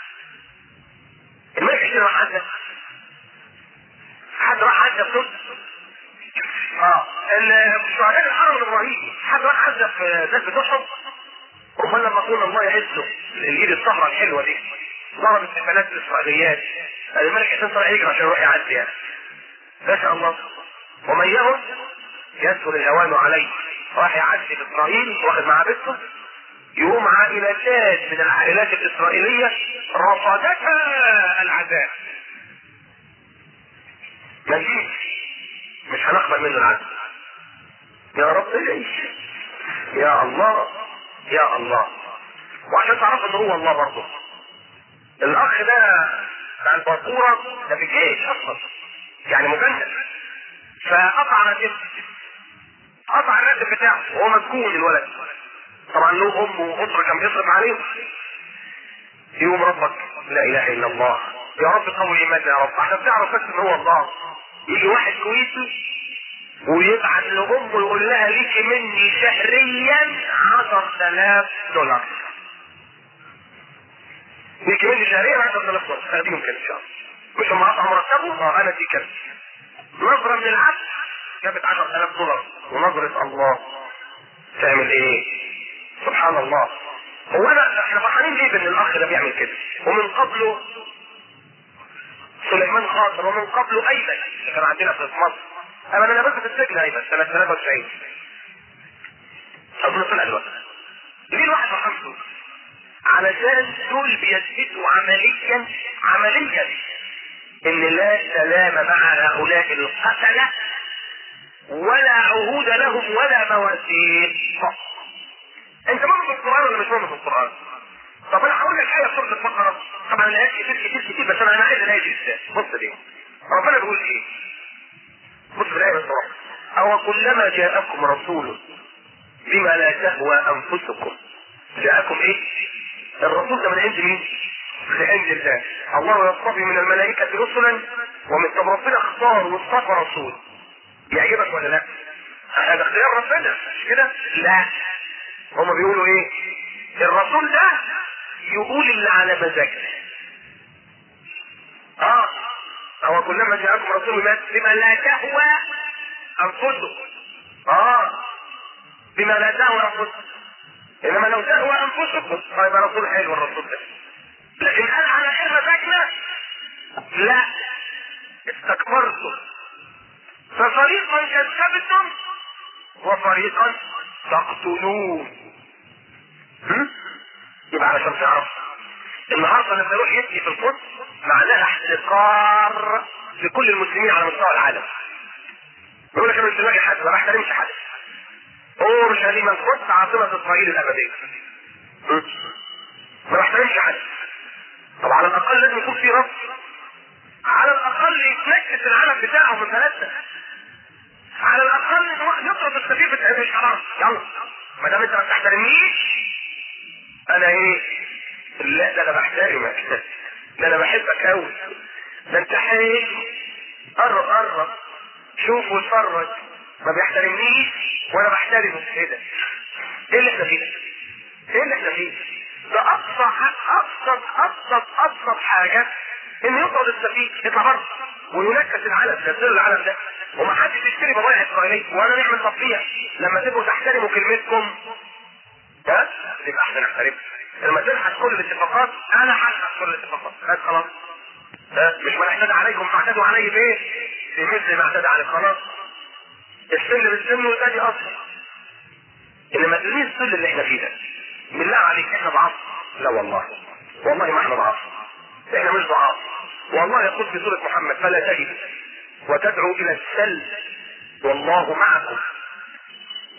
الملك حسين راح عدى حد راح عدى بصوت اه ال- شهداء الحرم الابراهيمي حد راح عدى في ذات بتوعهم امال لما قلنا الله يعزه الايد الصهرة الحلوة دي ضربت البنات الاسرائيليات الملك حسين طلع يجري عشان يروح يعدي يعني ما شاء الله ومن يهد يسهل الهوان عليه راح يعدي في اسرائيل واخد معاه بنته يقوم عائلتان من العائلات الاسرائيليه رفضتها العذاب نجيب مش هنقبل منه العذاب يا رب ليش يا الله يا الله وعشان تعرفوا ان هو الله برضه الاخ ده بتاع الباكوره ده في الجيش اصلا يعني مجند فقطع راتبه قطع الراتب بتاعه وهو مسجون الولد طبعا له ام واسره كان بيصرف عليهم يقوم ربك لا اله الا الله يا رب قوي ايماننا يا رب احنا بنعرف بس ان هو الله يجي واحد كويسي ويبعت لامه يقول لها ليكي مني شهريا 10000 دولار ليكي مني شهريا 10000 دولار خليهم كده ان شاء الله مش هم قطعوا مرتبه اه انا دي كده نظرة من العبد جابت 10000 دولار ونظرة الله تعمل ايه سبحان الله هو انا احنا فرحانين ليه بان الاخ ده بيعمل كده ومن قبله سليمان خاطر ومن قبله ايمن اللي كان عندنا في مصر انا انا بس في السجن ايمن سنه 93 اظن طلع الوقت ليه الواحد فرحان فيه؟ علشان دول بيثبتوا عمليا عمليا ان لا سلام مع هؤلاء القتله ولا عهود لهم ولا مواسير انت مؤمن بالقران ولا مش مؤمن بالقران طب انا هقول لك حاجه في سوره البقره طبعا الايات كتير كتير كتير بس انا انا عايز الايه دي بالذات بص دي ربنا بيقول ايه بص في الايه بالظبط او كلما جاءكم رسول بما لا تهوى انفسكم جاءكم ايه الرسول ده من عند مين من عند الله الله يصطفي من الملائكه رسلا ومن طب ربنا اختار واصطفى رسول يعجبك ولا لا هذا اختيار ربنا مش كده لا هما بيقولوا ايه الرسول ده يقول اللي على مزاجنا اه هو كلما جاءكم رسول ما بما لا تهوى انفسكم اه بما لا تهوى انفسكم انما لو تهوى انفسكم فيبقى رسول حلو الرسول ده لكن قال على غير مزاجنا لا استكبرتم ففريقا كذبتم وفريقا تقتلون هم؟ يبقى علشان تعرف النهارده لما يروح يبكي في القدس معناها احتقار لكل المسلمين على مستوى العالم يقول لك انا مش لاقي حد ما بحترمش حد اورشليم القدس عاصمه اسرائيل الابديه هم؟ ما بحترمش حد طب على الاقل لازم يكون في رب على الاقل يتنكس العلم بتاعه من بلدنا على الاقل يطرد السفير بتاع مش حرام يلا ما دام انت ما بتحترمنيش انا ايه لا ده انا بحترمك ده انا بحبك قوي ده انت حلو قرب قرب شوف واتفرج ما بيحترمنيش وانا بحترمه ايه ده ايه اللي احنا فيه ده ايه اللي احنا فيه ده اقصى ابسط ابسط ابسط حاجه ان يطرد السفير يطلع بره وينكس العلم ينزل العلم ده ومحدش يشتري بضائع اسرائيليه ولا نعمل تطبيع لما تبقوا تحترموا كلمتكم ها يبقى احنا نحترم لما تلحق كل الاتفاقات انا هلحق كل الاتفاقات بس خلاص ها مش من اعتدى عليكم فاعتدوا علي بايه؟ في مثل ما اعتدى عليك خلاص السن بالسن والتاني اصلا انما ليه السن اللي احنا فيه ده؟ بالله عليك احنا ضعاف لا والله والله ما احنا ضعاف احنا مش ضعاف والله يقول في سورة محمد فلا تجد وتدعو الى السل والله معكم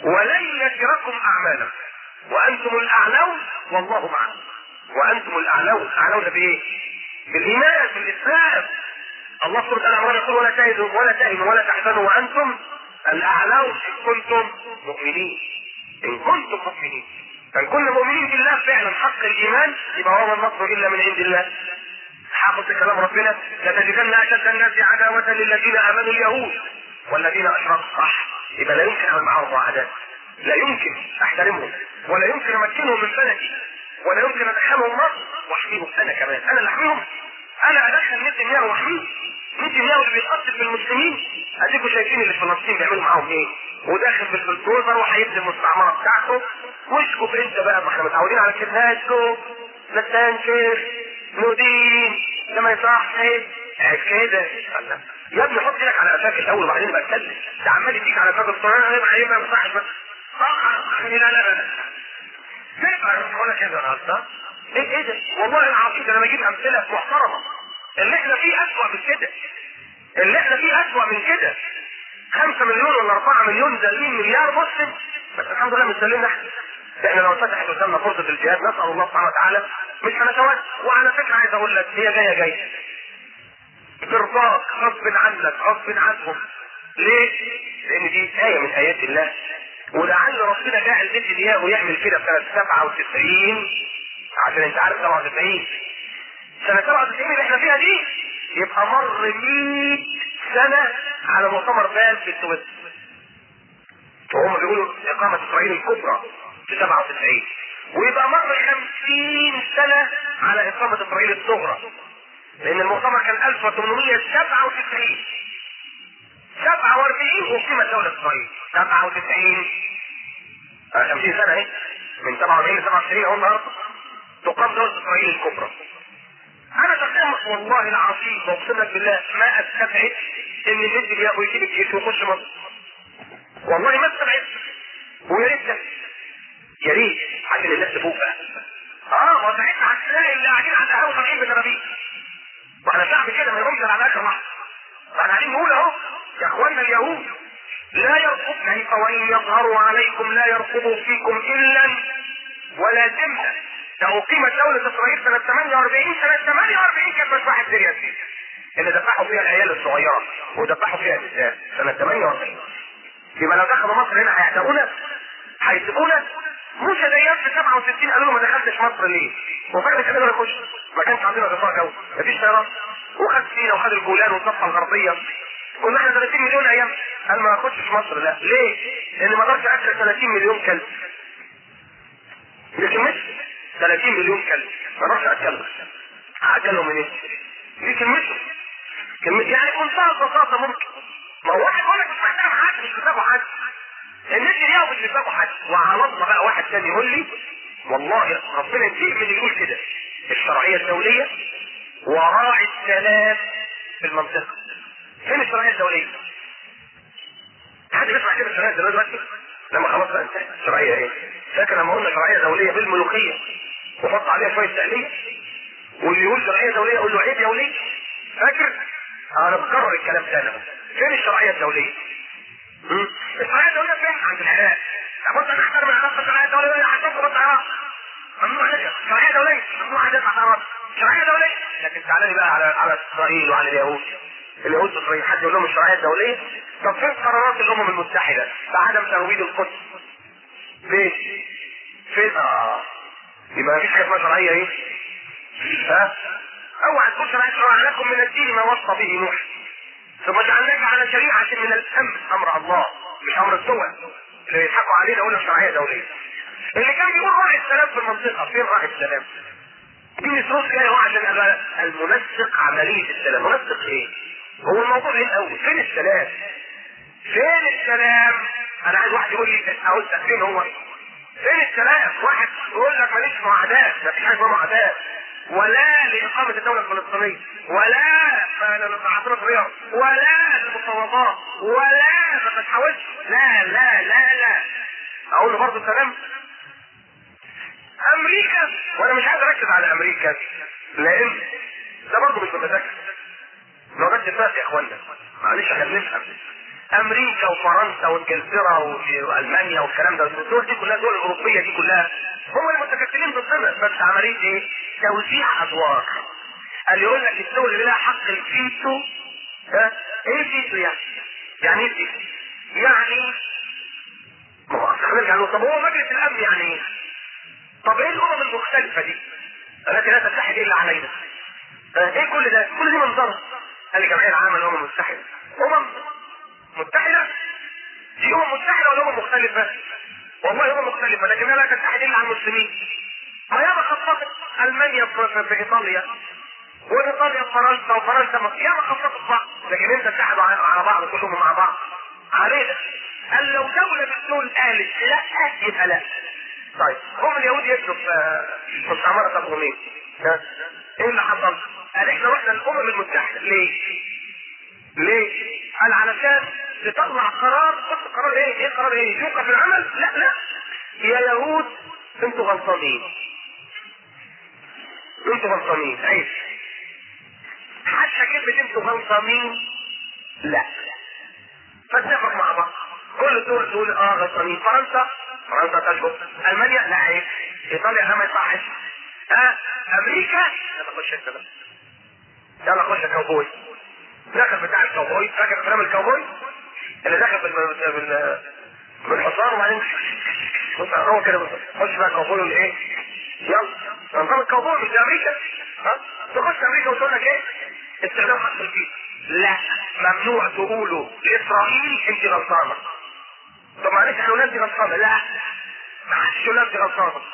ولن يتركم اعمالكم وانتم الاعلون والله معكم وانتم الاعلون اعلون بايه؟ بالايمان بالاسلام الله سبحانه وتعالى عمال يقول ولا تهنوا ولا تهنوا ولا تحزنوا وانتم الاعلون ان كنتم مؤمنين ان كنتم مؤمنين فان كنا مؤمنين بالله فعلا حق الايمان يبقى هو النصر الا من عند الله حافظ كلام ربنا لتجدن اشد الناس عداوه للذين امنوا اليهود والذين اشركوا صح يبقى لا يمكن اعمل معهم معاهدات لا يمكن احترمهم ولا يمكن امكنهم من بلدي ولا يمكن ادخلهم مصر واحميهم انا كمان انا اللي احميهم انا ادخل نتنياهو واحميه نتنياهو اللي بيتقتل بالمسلمين اديكم شايفين اللي في فلسطين بيعملوا معاهم ايه وداخل في البلدوزر وهيبني المستعمره بتاعته واسكت انت بقى ما احنا متعودين على كده اسكت لا تنشر ندين ده ما يصحش كده يا ابني حط ايدك على قفاك الاول وبعدين بقى اتكلم ده عمال يديك على قفاك الصغير يبقى ما يصحش صح لا لا لا تبقى ولا كده النهارده ايه ايه ده والله العظيم ده انا بجيب امثله محترمه اللي احنا فيه اسوأ من كده اللي احنا فيه اسوأ من كده خمسة مليون ولا أربعة مليون زالين مليار مسلم بس الحمد لله مش زالين احنا احنا لو فتحت قدامنا فرصة الجهاد نسأل الله سبحانه وتعالى مش هنتوقف وعلى فكرة عايز اقول لك هي جاية جاية برضاك غصب عنك غصب عنهم ليه؟ لأن دي آية من آيات الله ولعل ربنا جعل بيت الياء ويعمل كده في سنة 97 عشان انت عارف 97 سنة 97 اللي احنا فيها دي يبقى مر 100 سنة على مؤتمر بال في السويس وهم بيقولوا إقامة إسرائيل الكبرى في 97 ويبقى مر 50 سنة على إقامة إسرائيل الصغرى لأن المؤتمر كان 1897 47 أقيمت دولة إسرائيل 97 آه، 50 سنة اهي من 47 ل 97 اهو النهارده تقام دولة إسرائيل الكبرى انا شخصيا والله العظيم بقسم لك بالله ما استبعد ان النت بياخد يجيب الجيش ويخش مصر والله ما استبعد ويا ريت ده. يا ريت عشان الناس تفوق بقى اه وساعتها هتلاقي اللي قاعدين على القهوه طالعين بجرابيب واحنا شعب كده ما يقومش غير على اخر لحظه فاحنا قاعدين نقول اهو يا اخوانا اليهود لا يرقب كيف وان يظهروا عليكم لا يرقبوا فيكم الا ولا ذمه ده اقيمت دوله اسرائيل سنه 48 سنه 48 كانت مذبحه سوريا اللي ذبحوا فيها العيال الصغيره وذبحوا فيها النساء سنه 48 يبقى لو دخلوا مصر هنا هيعتقونا هيسيبونا موسى دياب في 67 قالوا له ما دخلتش مصر ليه؟ وفعلا كده ما نخش ما كانش عندنا غطاء جو مفيش طيران وخد سينا وخد الجولان والضفه الغربيه كنا احنا 30 مليون ايام قال ما اخشش مصر لا ليه؟ لان ما اقدرش اكل 30 مليون كلب لكن مش 30 مليون كلب ما اقدرش اكلهم هاكلهم منين؟ دي كلمته كلمة يعني بمنتهى البساطة ممكن ما هو واحد يقول لك مش محتاج حد مش بتابعه حد الناس اليوم مش بتابعه حد وعلى الله بقى واحد تاني يقول لي والله ربنا ينتهي من اللي يقول كده الشرعية الدولية وراعي السلام في المنطقة فين الشرعية الدولية؟ حد بيسمع كده الشرعية الدولية دلوقتي؟ لما خلاص بقى انتهت الشرعية ايه؟ فاكر لما قلنا شرعية دولية بالملوخية وحط عليها شوية تأليف واللي يقول شرعية دولية يقول له عيب يا ولي فاكر؟ انا بكرر الكلام تاني بس. فين الشرعية الدولية؟ مم؟ الشرعية الدولية فين؟ عند الحلال لابد ان نحترم العلاقة الشرعية الدولية حتى بالطيران ممنوع عليها شرعية دولية ممنوع عليها طيران شرعية دولية لكن تعالى لي بقى على على اسرائيل وعلى اليهود اليهود في اسرائيل حد يقول لهم الشرعية الدولية طب فين قرارات الامم المتحدة بعدم تهويد القدس؟ فين؟ فين؟ اه يبقى مفيش حاجة اسمها شرعية ايه؟ ها؟ اوعى تقول شرعية شرع لكم من الدين ما وصى به نوح ثم جعلناك على شريعة من الامر امر الله مش امر الدول اللي يضحكوا علينا يقولوا شرعية دولية اللي كان بيقول راعي السلام في المنطقة فين راعي السلام؟ دين فلوس جاي هو عشان ابقى المنسق عملية السلام منسق ايه؟ هو الموضوع ايه الاول؟ فين السلام؟ فين السلام؟ انا عايز واحد يقول لي اقول لك فين هو؟ فين السلام؟ واحد يقول لك ماليش معاداة مفيش حاجة اسمها معاداة ولا لإقامة الدولة الفلسطينية ولا لعاصمة الرياض ولا للمفاوضات ولا ما تحاولش لا لا لا لا أقول له برضه سلام أمريكا وأنا مش عايز أركز على أمريكا لأن ده برضه مش بمزاجها لو بس فات يا إخوانا معلش عشان نفهم امريكا وفرنسا وانجلترا والمانيا والكلام ده الدول دي كلها الدول الاوروبيه دي كلها هم المتكتلين ضدنا بس عمليه ايه؟ توزيع ادوار قال يقول لك الدول اللي لها حق الفيتو ها ايه فيتو يعني؟ يعني ايه فيتو؟ يعني ما هو أصل هنرجع نقول طب هو مجلس الامن يعني ايه؟ طب ايه الامم المختلفه دي؟ التي لا تتحد الا علينا ها، ايه كل ده؟ كل دي منظره قال لي جمعيه العامه للامم المتحده امم متحده دي امم متحده ولا امم مختلفه؟ والله امم مختلفه لكنها لا تتحد الا على المسلمين ايام خططت المانيا في, في, في ايطاليا وايطاليا فرنسا وفرنسا ما ياما خططت بعض لكن انت اتحدوا على على بعض كلهم مع بعض علينا قال لو دولة من دول قالت لا يبقى لا طيب هم اليهود يجوا في في مستعمرة الرومين ها؟ ايه اللي حصل؟ قال احنا رحنا الامم المتحدة ليه؟ ليه؟ قال علشان تطلع قرار بص قرار ايه؟ ايه قرار ايه؟ يوقف العمل؟ لا لا يا يهود انتوا غلطانين انتوا غلطانين عيب حتى كلمة انتوا غلطانين لا فاتفق مع بعض كل الدول تقول اه غلطانين فرنسا فرنسا تشكر المانيا لا عيب ايطاليا لا ما يصحش ها امريكا يلا خش انت بقى يلا خش يا كاوبوي دخل بتاع الكاوبوي فاكر افلام الكاوبوي اللي دخل بال بال بالحصان وبعدين بص هو كده خش بقى كاوبوي ولا ايه يلا نظام الكاوبوي مش زي امريكا ها تخش امريكا وتقول لك ايه استخدام حق الفيل لا ممنوع تقولوا لاسرائيل انت غلطانه طب معلش احنا ولادي غلطانه لا ما حدش ولادي غلطانه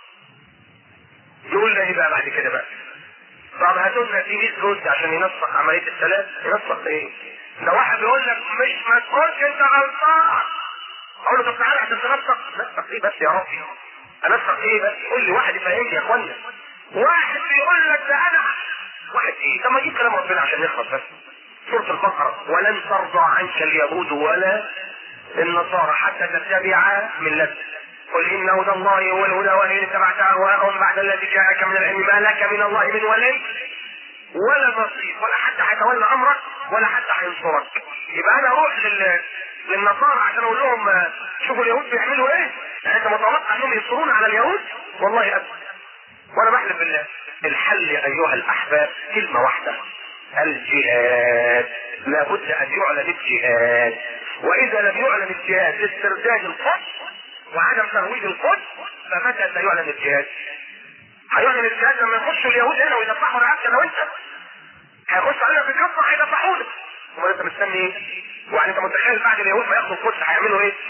يقول لنا ايه بقى بعد كده بقى طب هاتوا لنا في 100 جزء عشان ينسق عمليه السلام ينسق ايه؟ ده واحد يقول لك مش ما تقولش انت غلطان اقول له طب تعالى عشان تنسق نسق ايه بس يا ربي انسق ايه بس قول لي واحد يفهمني يا اخوانا واحد بيقول لك ده انا واحد ايه طب ما اجيب كلام ربنا عشان نخلص بس سورة البقرة ولن ترضى عنك اليهود ولا النصارى حتى تتبع ملته قل ان هدى الله هو الهدى وان اتبعت اهواءهم بعد الذي جاءك من العلم ما لك من الله من ولي ولا نصير ولا حتى هيتولى امرك ولا حتى هينصرك يبقى انا اروح لل... للنصارى عشان اقول لهم آه، شوفوا اليهود بيعملوا ايه يعني انت متوقع انهم ينصرون على اليهود والله ابدا وانا بحلف بالله الحل ايها الاحباب كلمه واحده الجهاد لابد ان يعلن الجهاد واذا لم يعلن الجهاد لاسترداد القدس وعدم ترويج القدس فمتى سيعلن الجهاد؟ هيعلن الجهاد لما يخشوا اليهود هنا ويذبحوا رقبتك لو انت هيخشوا علينا في الكفر هيذبحونا امال انت مستني ايه؟ ويعني انت متخيل بعد اليهود ما ياخدوا القدس هيعملوا ايه؟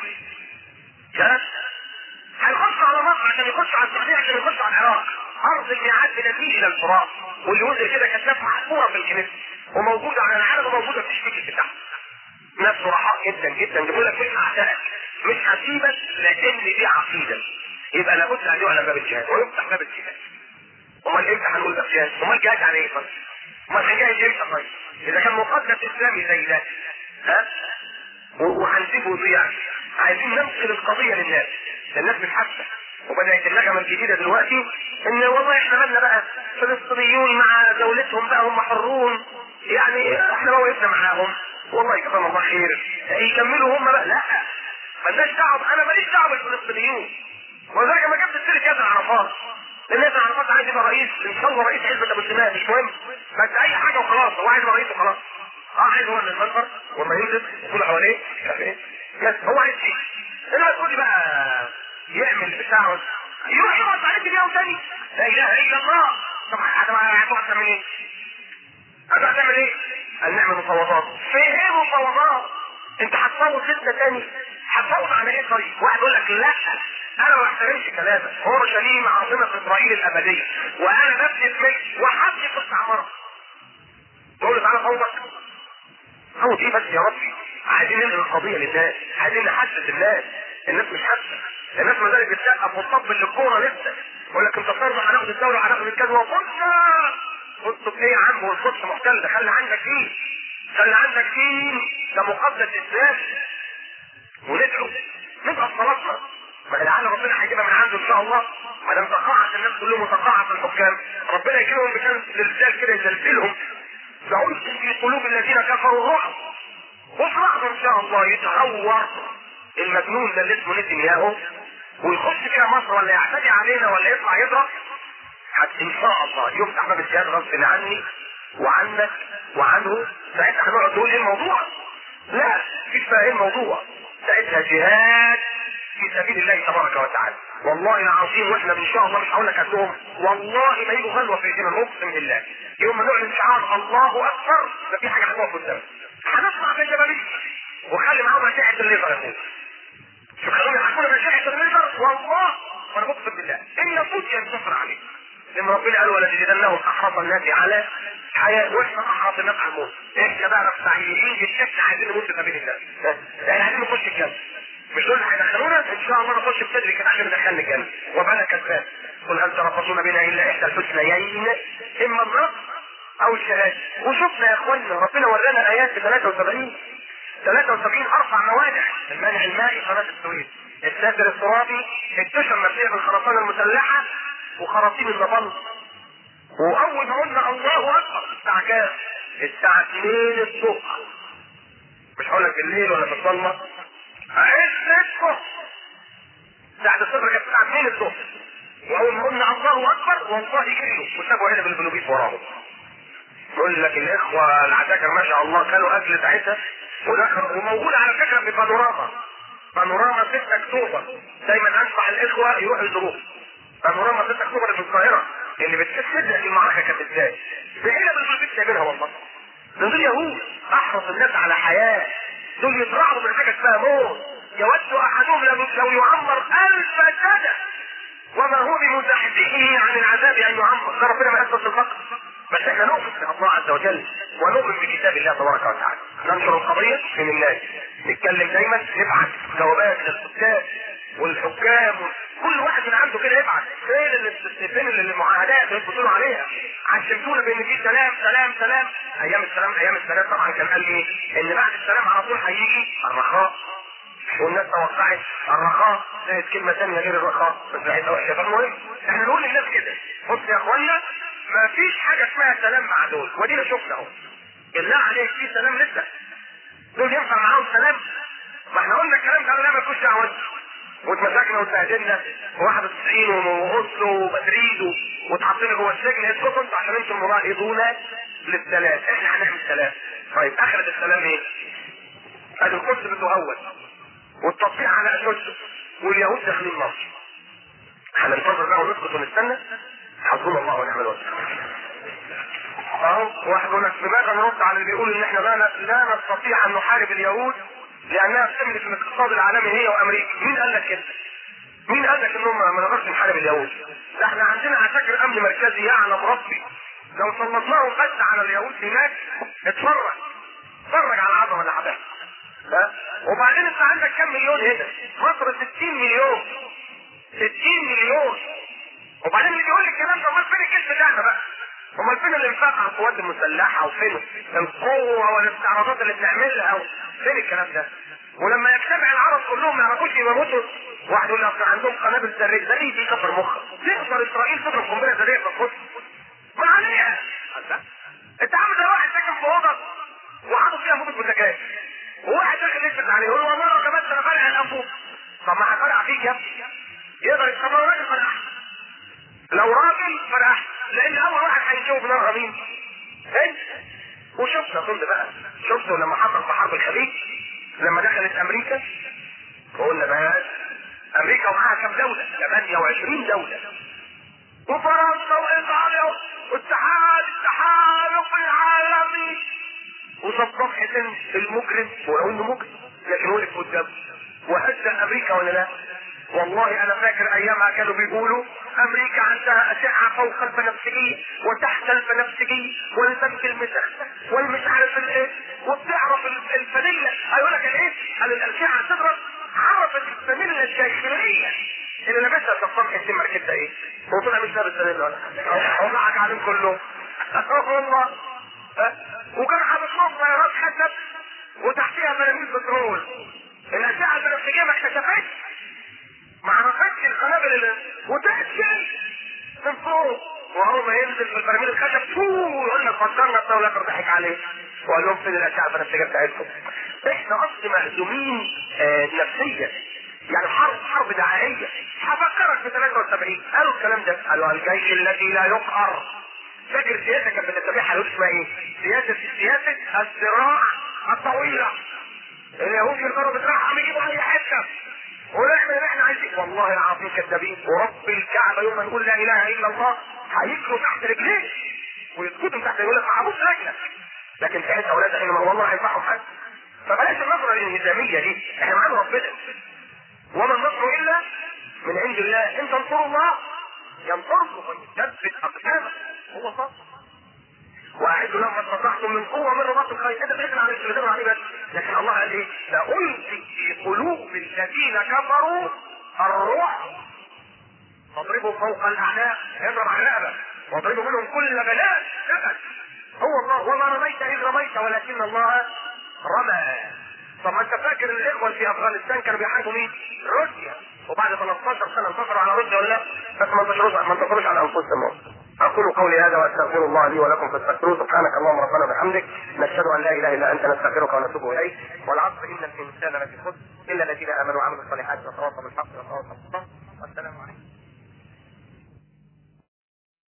ها؟ هيخشوا على مصر عشان يخشوا على السعوديه عشان يخشوا على العراق ارض الميعاد بنتيجه الى الفرات واليهود كده كانت ناس محفوره في الكنيسه وموجوده على العالم وموجوده في الشبكه بتاعها ناس صرحاء جدا جدا بيقول لك مش هعترف مش هسيبك لان دي عقيده يبقى لابد ان يعلن باب الجهاد ويفتح باب الجهاد امال امتى هنقول باب الجهاد؟ امال الجهاد يعني ايه طيب؟ امال هنجاهد امتى طيب؟ اذا كان مقدس اسلامي زي ده ها؟ و- وهنسيبه يضيع عايزين ننقل القضيه للناس الناس مش حاسه وبدات النغمه الجديده دلوقتي ان والله احنا مالنا بقى فلسطينيون مع دولتهم بقى هم حرون يعني احنا بقى وقفنا معاهم والله جزاهم الله خير يكملوا هم بقى لا مالناش دعوه انا ماليش دعوه بالفلسطينيون ولذلك لما جبت سيره ياسر عرفات لان ياسر عرفات عايز يبقى رئيس ان شاء الله رئيس حزب ابو سنان مش مهم بس اي حاجه وخلاص هو عايز يبقى رئيس وخلاص اه عايز هو اللي المنبر وما ينزل يقول حواليه مش عارف ايه بس هو عايز ايه انما تقول لي بقى يعمل بتاعه يروح يقعد عليك بيها تاني لا اله الا الله طب هتقعد تعمل ايه؟ هتقعد تعمل ايه؟ قال نعمل مفاوضات في ايه مفاوضات؟ انت هتفاوض لسه تاني هتفاوض على ايه طيب؟ واحد يقول لك لا انا ما بحترمش كلامك اورشليم عاصمه اسرائيل الابديه وانا نفسي اسمك وحدي في استعمارها تقول له تعالى فوضك فوض ايه بس يا ربي عايزين ننقل القضيه للناس عايزين نحسس الناس الناس مش حاسه الناس ما زالت بتسقف وتطبل للكوره لسه يقول لك انت فرض هناخد الدوله هناخد الكذا وقلنا قلت ايه يا عم هو القدس محتل ده خلي عندك دين خلي عندك دين ده مقدس اسلام وندعو نبقى في صلاتنا ما لعل ربنا هيجيبها من عنده ان شاء الله ما دام تقاعس الناس كلهم وتقاعس الحكام ربنا يجيبهم بكام زلزال كده يزلزلهم سألقي في قلوب الذين كفروا الرعب وفي لحظه ان شاء الله يتهور المجنون ده اللي اسمه نتنياهو ويخش كده مصر ولا يعتدي علينا ولا يطلع يضرب حتى ان شاء الله يفتح باب الجهاد غصب عني وعنك وعنه ساعتها هنقعد نقول ايه الموضوع؟ لا مفيش بقى ايه الموضوع؟ ساعتها جهاد في سبيل الله تبارك وتعالى والله العظيم واحنا ان شاء الله مش هقول لك قدهم والله ما يجوا غلوه في ايدينا اقسم بالله يوم ما نعلن شعار الله اكبر ما في حاجه هتقف قدامنا هنطلع في الجبليه وخلي معاهم اشعه الليزر يا اخويا شوف خلوني يحكونا باشعه الليزر والله وانا بقسم بالله ان نفوت ينتصر عليه لان ربنا قال ولتجدنهم احرص الناس على حياه واحنا احرص الناس على الموت احنا بقى مستعجلين بالشكل عايزين نموت في سبيل الله احنا عايزين نخش الجنه مش دول اللي هيدخلونا ان شاء الله نخش بصدري كده عشان ندخلنا الجنه وابقى انا كسبان قل هل تربصون بنا الا احدى الحسنيين اما النصر او الشهاده وشفنا يا اخوانا ربنا ورانا ايات في 73 73 اربع موانع المانع المائي قناه السويس الساتر الترابي التشر مبنيه بالخرسانه المسلحه وخراطيم النبل واول ما قلنا الله اكبر الساعه كام؟ الساعه 2 الصبح مش هقول لك بالليل ولا في الظلمه عز الصبح ساعة الصبح كانت الساعة 2 الصبح وأول ما قلنا الله أكبر والله جريوا وسابوا علب البلوبيس وراهم يقول لك الإخوة العساكر ما شاء الله كانوا أكل ساعتها ودخلوا وموجود على فكرة في بانوراما بانوراما 6 أكتوبر دايما أنصح الإخوة يروحوا يزوروه بانوراما 6 أكتوبر في القاهرة اللي بتفسد لك المعركة كانت إزاي بعيدة بالبلوبيس جايبينها والله دول يهود أحرص الناس على حياة دول يترعبوا من حاجة اسمها موت يود احدهم لو لو يعمر الف سنة وما هو بمزحزحه عن العذاب ان يعمر ده ربنا ما يثبت الفقر بس احنا نؤمن بالله عز وجل ونؤمن بكتاب الله تبارك وتعالى ننشر القضية من الناس نتكلم دايما نبعث جوابات للكتاب والحكام كل واحد من عنده كده يبعث فين اللي فين اللي المعاهدات اللي بتقولوا عليها عشمتونا بان في سلام سلام سلام ايام السلام ايام السلام طبعا كان قال ايه ان بعد السلام على طول هيجي الرخاء والناس توقعت الرخاء كانت كلمة ثانية غير الرخاء بس بقيتها وحشة فالمهم احنا نقول للناس كده بص يا اخوانا ما فيش حاجة اسمها سلام مع دول ودينا شفنا اهو بالله عليك في سلام لسه دول ينفع معاهم سلام ما احنا قلنا الكلام ده لا ما فيهوش دعوة واتمسكنا واتبهدلنا و91 واوسلو ومدريد واتحطينا جوه السجن اسكتوا انتوا عشان انتم مناهضون للسلام احنا هنعمل سلام طيب اخرة السلام ايه؟ ادي القدس بتهون والتطبيق على اشده واليهود داخلين مصر هننتظر بقى ونسكت ونستنى حسبنا الله ونعم الوكيل اهو واحد يقول لك بماذا نرد على اللي بيقول ان احنا لا لا نستطيع ان نحارب اليهود لانها بتملك الاقتصاد العالمي هي وامريكا مين قال لك كده؟ مين قال لك انهم ما نقدرش نحارب اليهود؟ ده احنا عندنا عساكر امن مركزي يعلم ربي لو سلطناهم بس على اليهود هناك اتفرج اتفرج على العظمه اللي هتحصل ها؟ وبعدين انت عندك كم مليون هنا؟ مصر 60 مليون 60 مليون وبعدين اللي بيقول لي الكلام ده امال فين الجيش بتاعنا بقى؟ امال فين الانفاق على القوات المسلحه وفين القوه والاستعراضات اللي بنعملها فين الكلام ده؟ ولما يجتمع العرب كلهم ما يعرفوش يموتوا واحد يقول لك اصل عندهم قنابل ذريه ذريه دي كفر مخك تقدر اسرائيل تضرب قنبله ذريه في القدس ما عليها انت عامل زي واحد ساكن في اوضه وحاطط فيها فوطه بوتاجاز وواحد داخل يثبت عليه يقول له والله لو كمان انا فرع الانفوس طب ما هفرع فيك يا ابني يقدر طب لو راجل فرع احسن لو راجل فرع احسن لان اول واحد هيشوف نار مين؟ انت وشفنا كل بقى شفنا لما حصل في حرب الخليج لما دخلت امريكا وقلنا بقى امريكا ومعاها كام دوله؟ 28 دوله وفرنسا وايطاليا والاتحاد التحالف العالمي وصفصف حسين المجرم ولو انه مجرم لكن وقف قدامه وهدى امريكا ولا لا؟ والله انا فاكر ايامها كانوا بيقولوا امريكا عندها اشعه فوق البنفسجيه وتحت البنفسجيه والبنك المسخ والمش عارف الايه وبتعرف الفانيلا هيقول لك الايه؟ قال الاشعه تضرب عرفت الفانيلا الداخليه اللي لابسها صفصف حسين مركبتها ايه؟ هو طلع مش لابس فانيلا ولا حاجه وضحك عليهم كلهم والله وكان حاطط لهم طيارات حسب وتحتها براميل بترول الاشعه البنفسجيه ما اكتشفتش ما عرفتش القنابل اللي وتأكل من فوق وهو ما ينزل في البراميل الخشب فوق يقول لك فكرنا الدولة ضحك عليه وقال لهم فين الاشعه البنفسجيه بتاعتكم احنا اصل مهزومين آه نفسيا يعني حرب حرب دعائيه هفكرك في 73 قالوا الكلام ده قالوا الجيش الذي لا يقهر فاكر سياسه كانت بتتبعها يقول اسمها ايه؟ سياسه سياسه الصراع الطويله اليهود يقدروا بترحم يجيبوا اي حته ونعمل اللي احنا عايزين والله العظيم كذابين ورب الكعبه يوم ما نقول لا اله الا الله هيجروا تحت رجليه ويسكتوا تحت يقول لك ما عبوش رجلك لكن ساعتها اولاد احنا والله ما هينفعهم حاجه فبلاش النظره الانهزاميه دي احنا معانا ربنا وما النصر الا من عند الله ان تنصروا الله ينصركم ويثبت اقدامكم هو صح واعدوا لهم ما استطعتم من قوه من رباط الخير انت بتقدر على الشيطان عليه بس لكن الله قال ايه؟ سألقي في قلوب الذين كفروا الرعب فاضربوا فوق الاعناق اضرب على الرقبه واضربوا منهم كل بلاء ثبت هو الله وما رميت اذ رميت ولكن الله رمى طب ما انت فاكر الاخوه في افغانستان كانوا بيحاربوا مين؟ روسيا وبعد 13 سنه انتصروا على روسيا ولا لا؟ بس ما انتصروش ما انتصروش على انفسهم اقول قولي هذا واستغفر الله لي ولكم فاستغفروه سبحانك اللهم ربنا وبحمدك نشهد ان لا اله الا انت نستغفرك ونتوب اليك والعصر ان الانسان لفي خسر الا الذين امنوا وعملوا الصالحات وتواصوا بالحق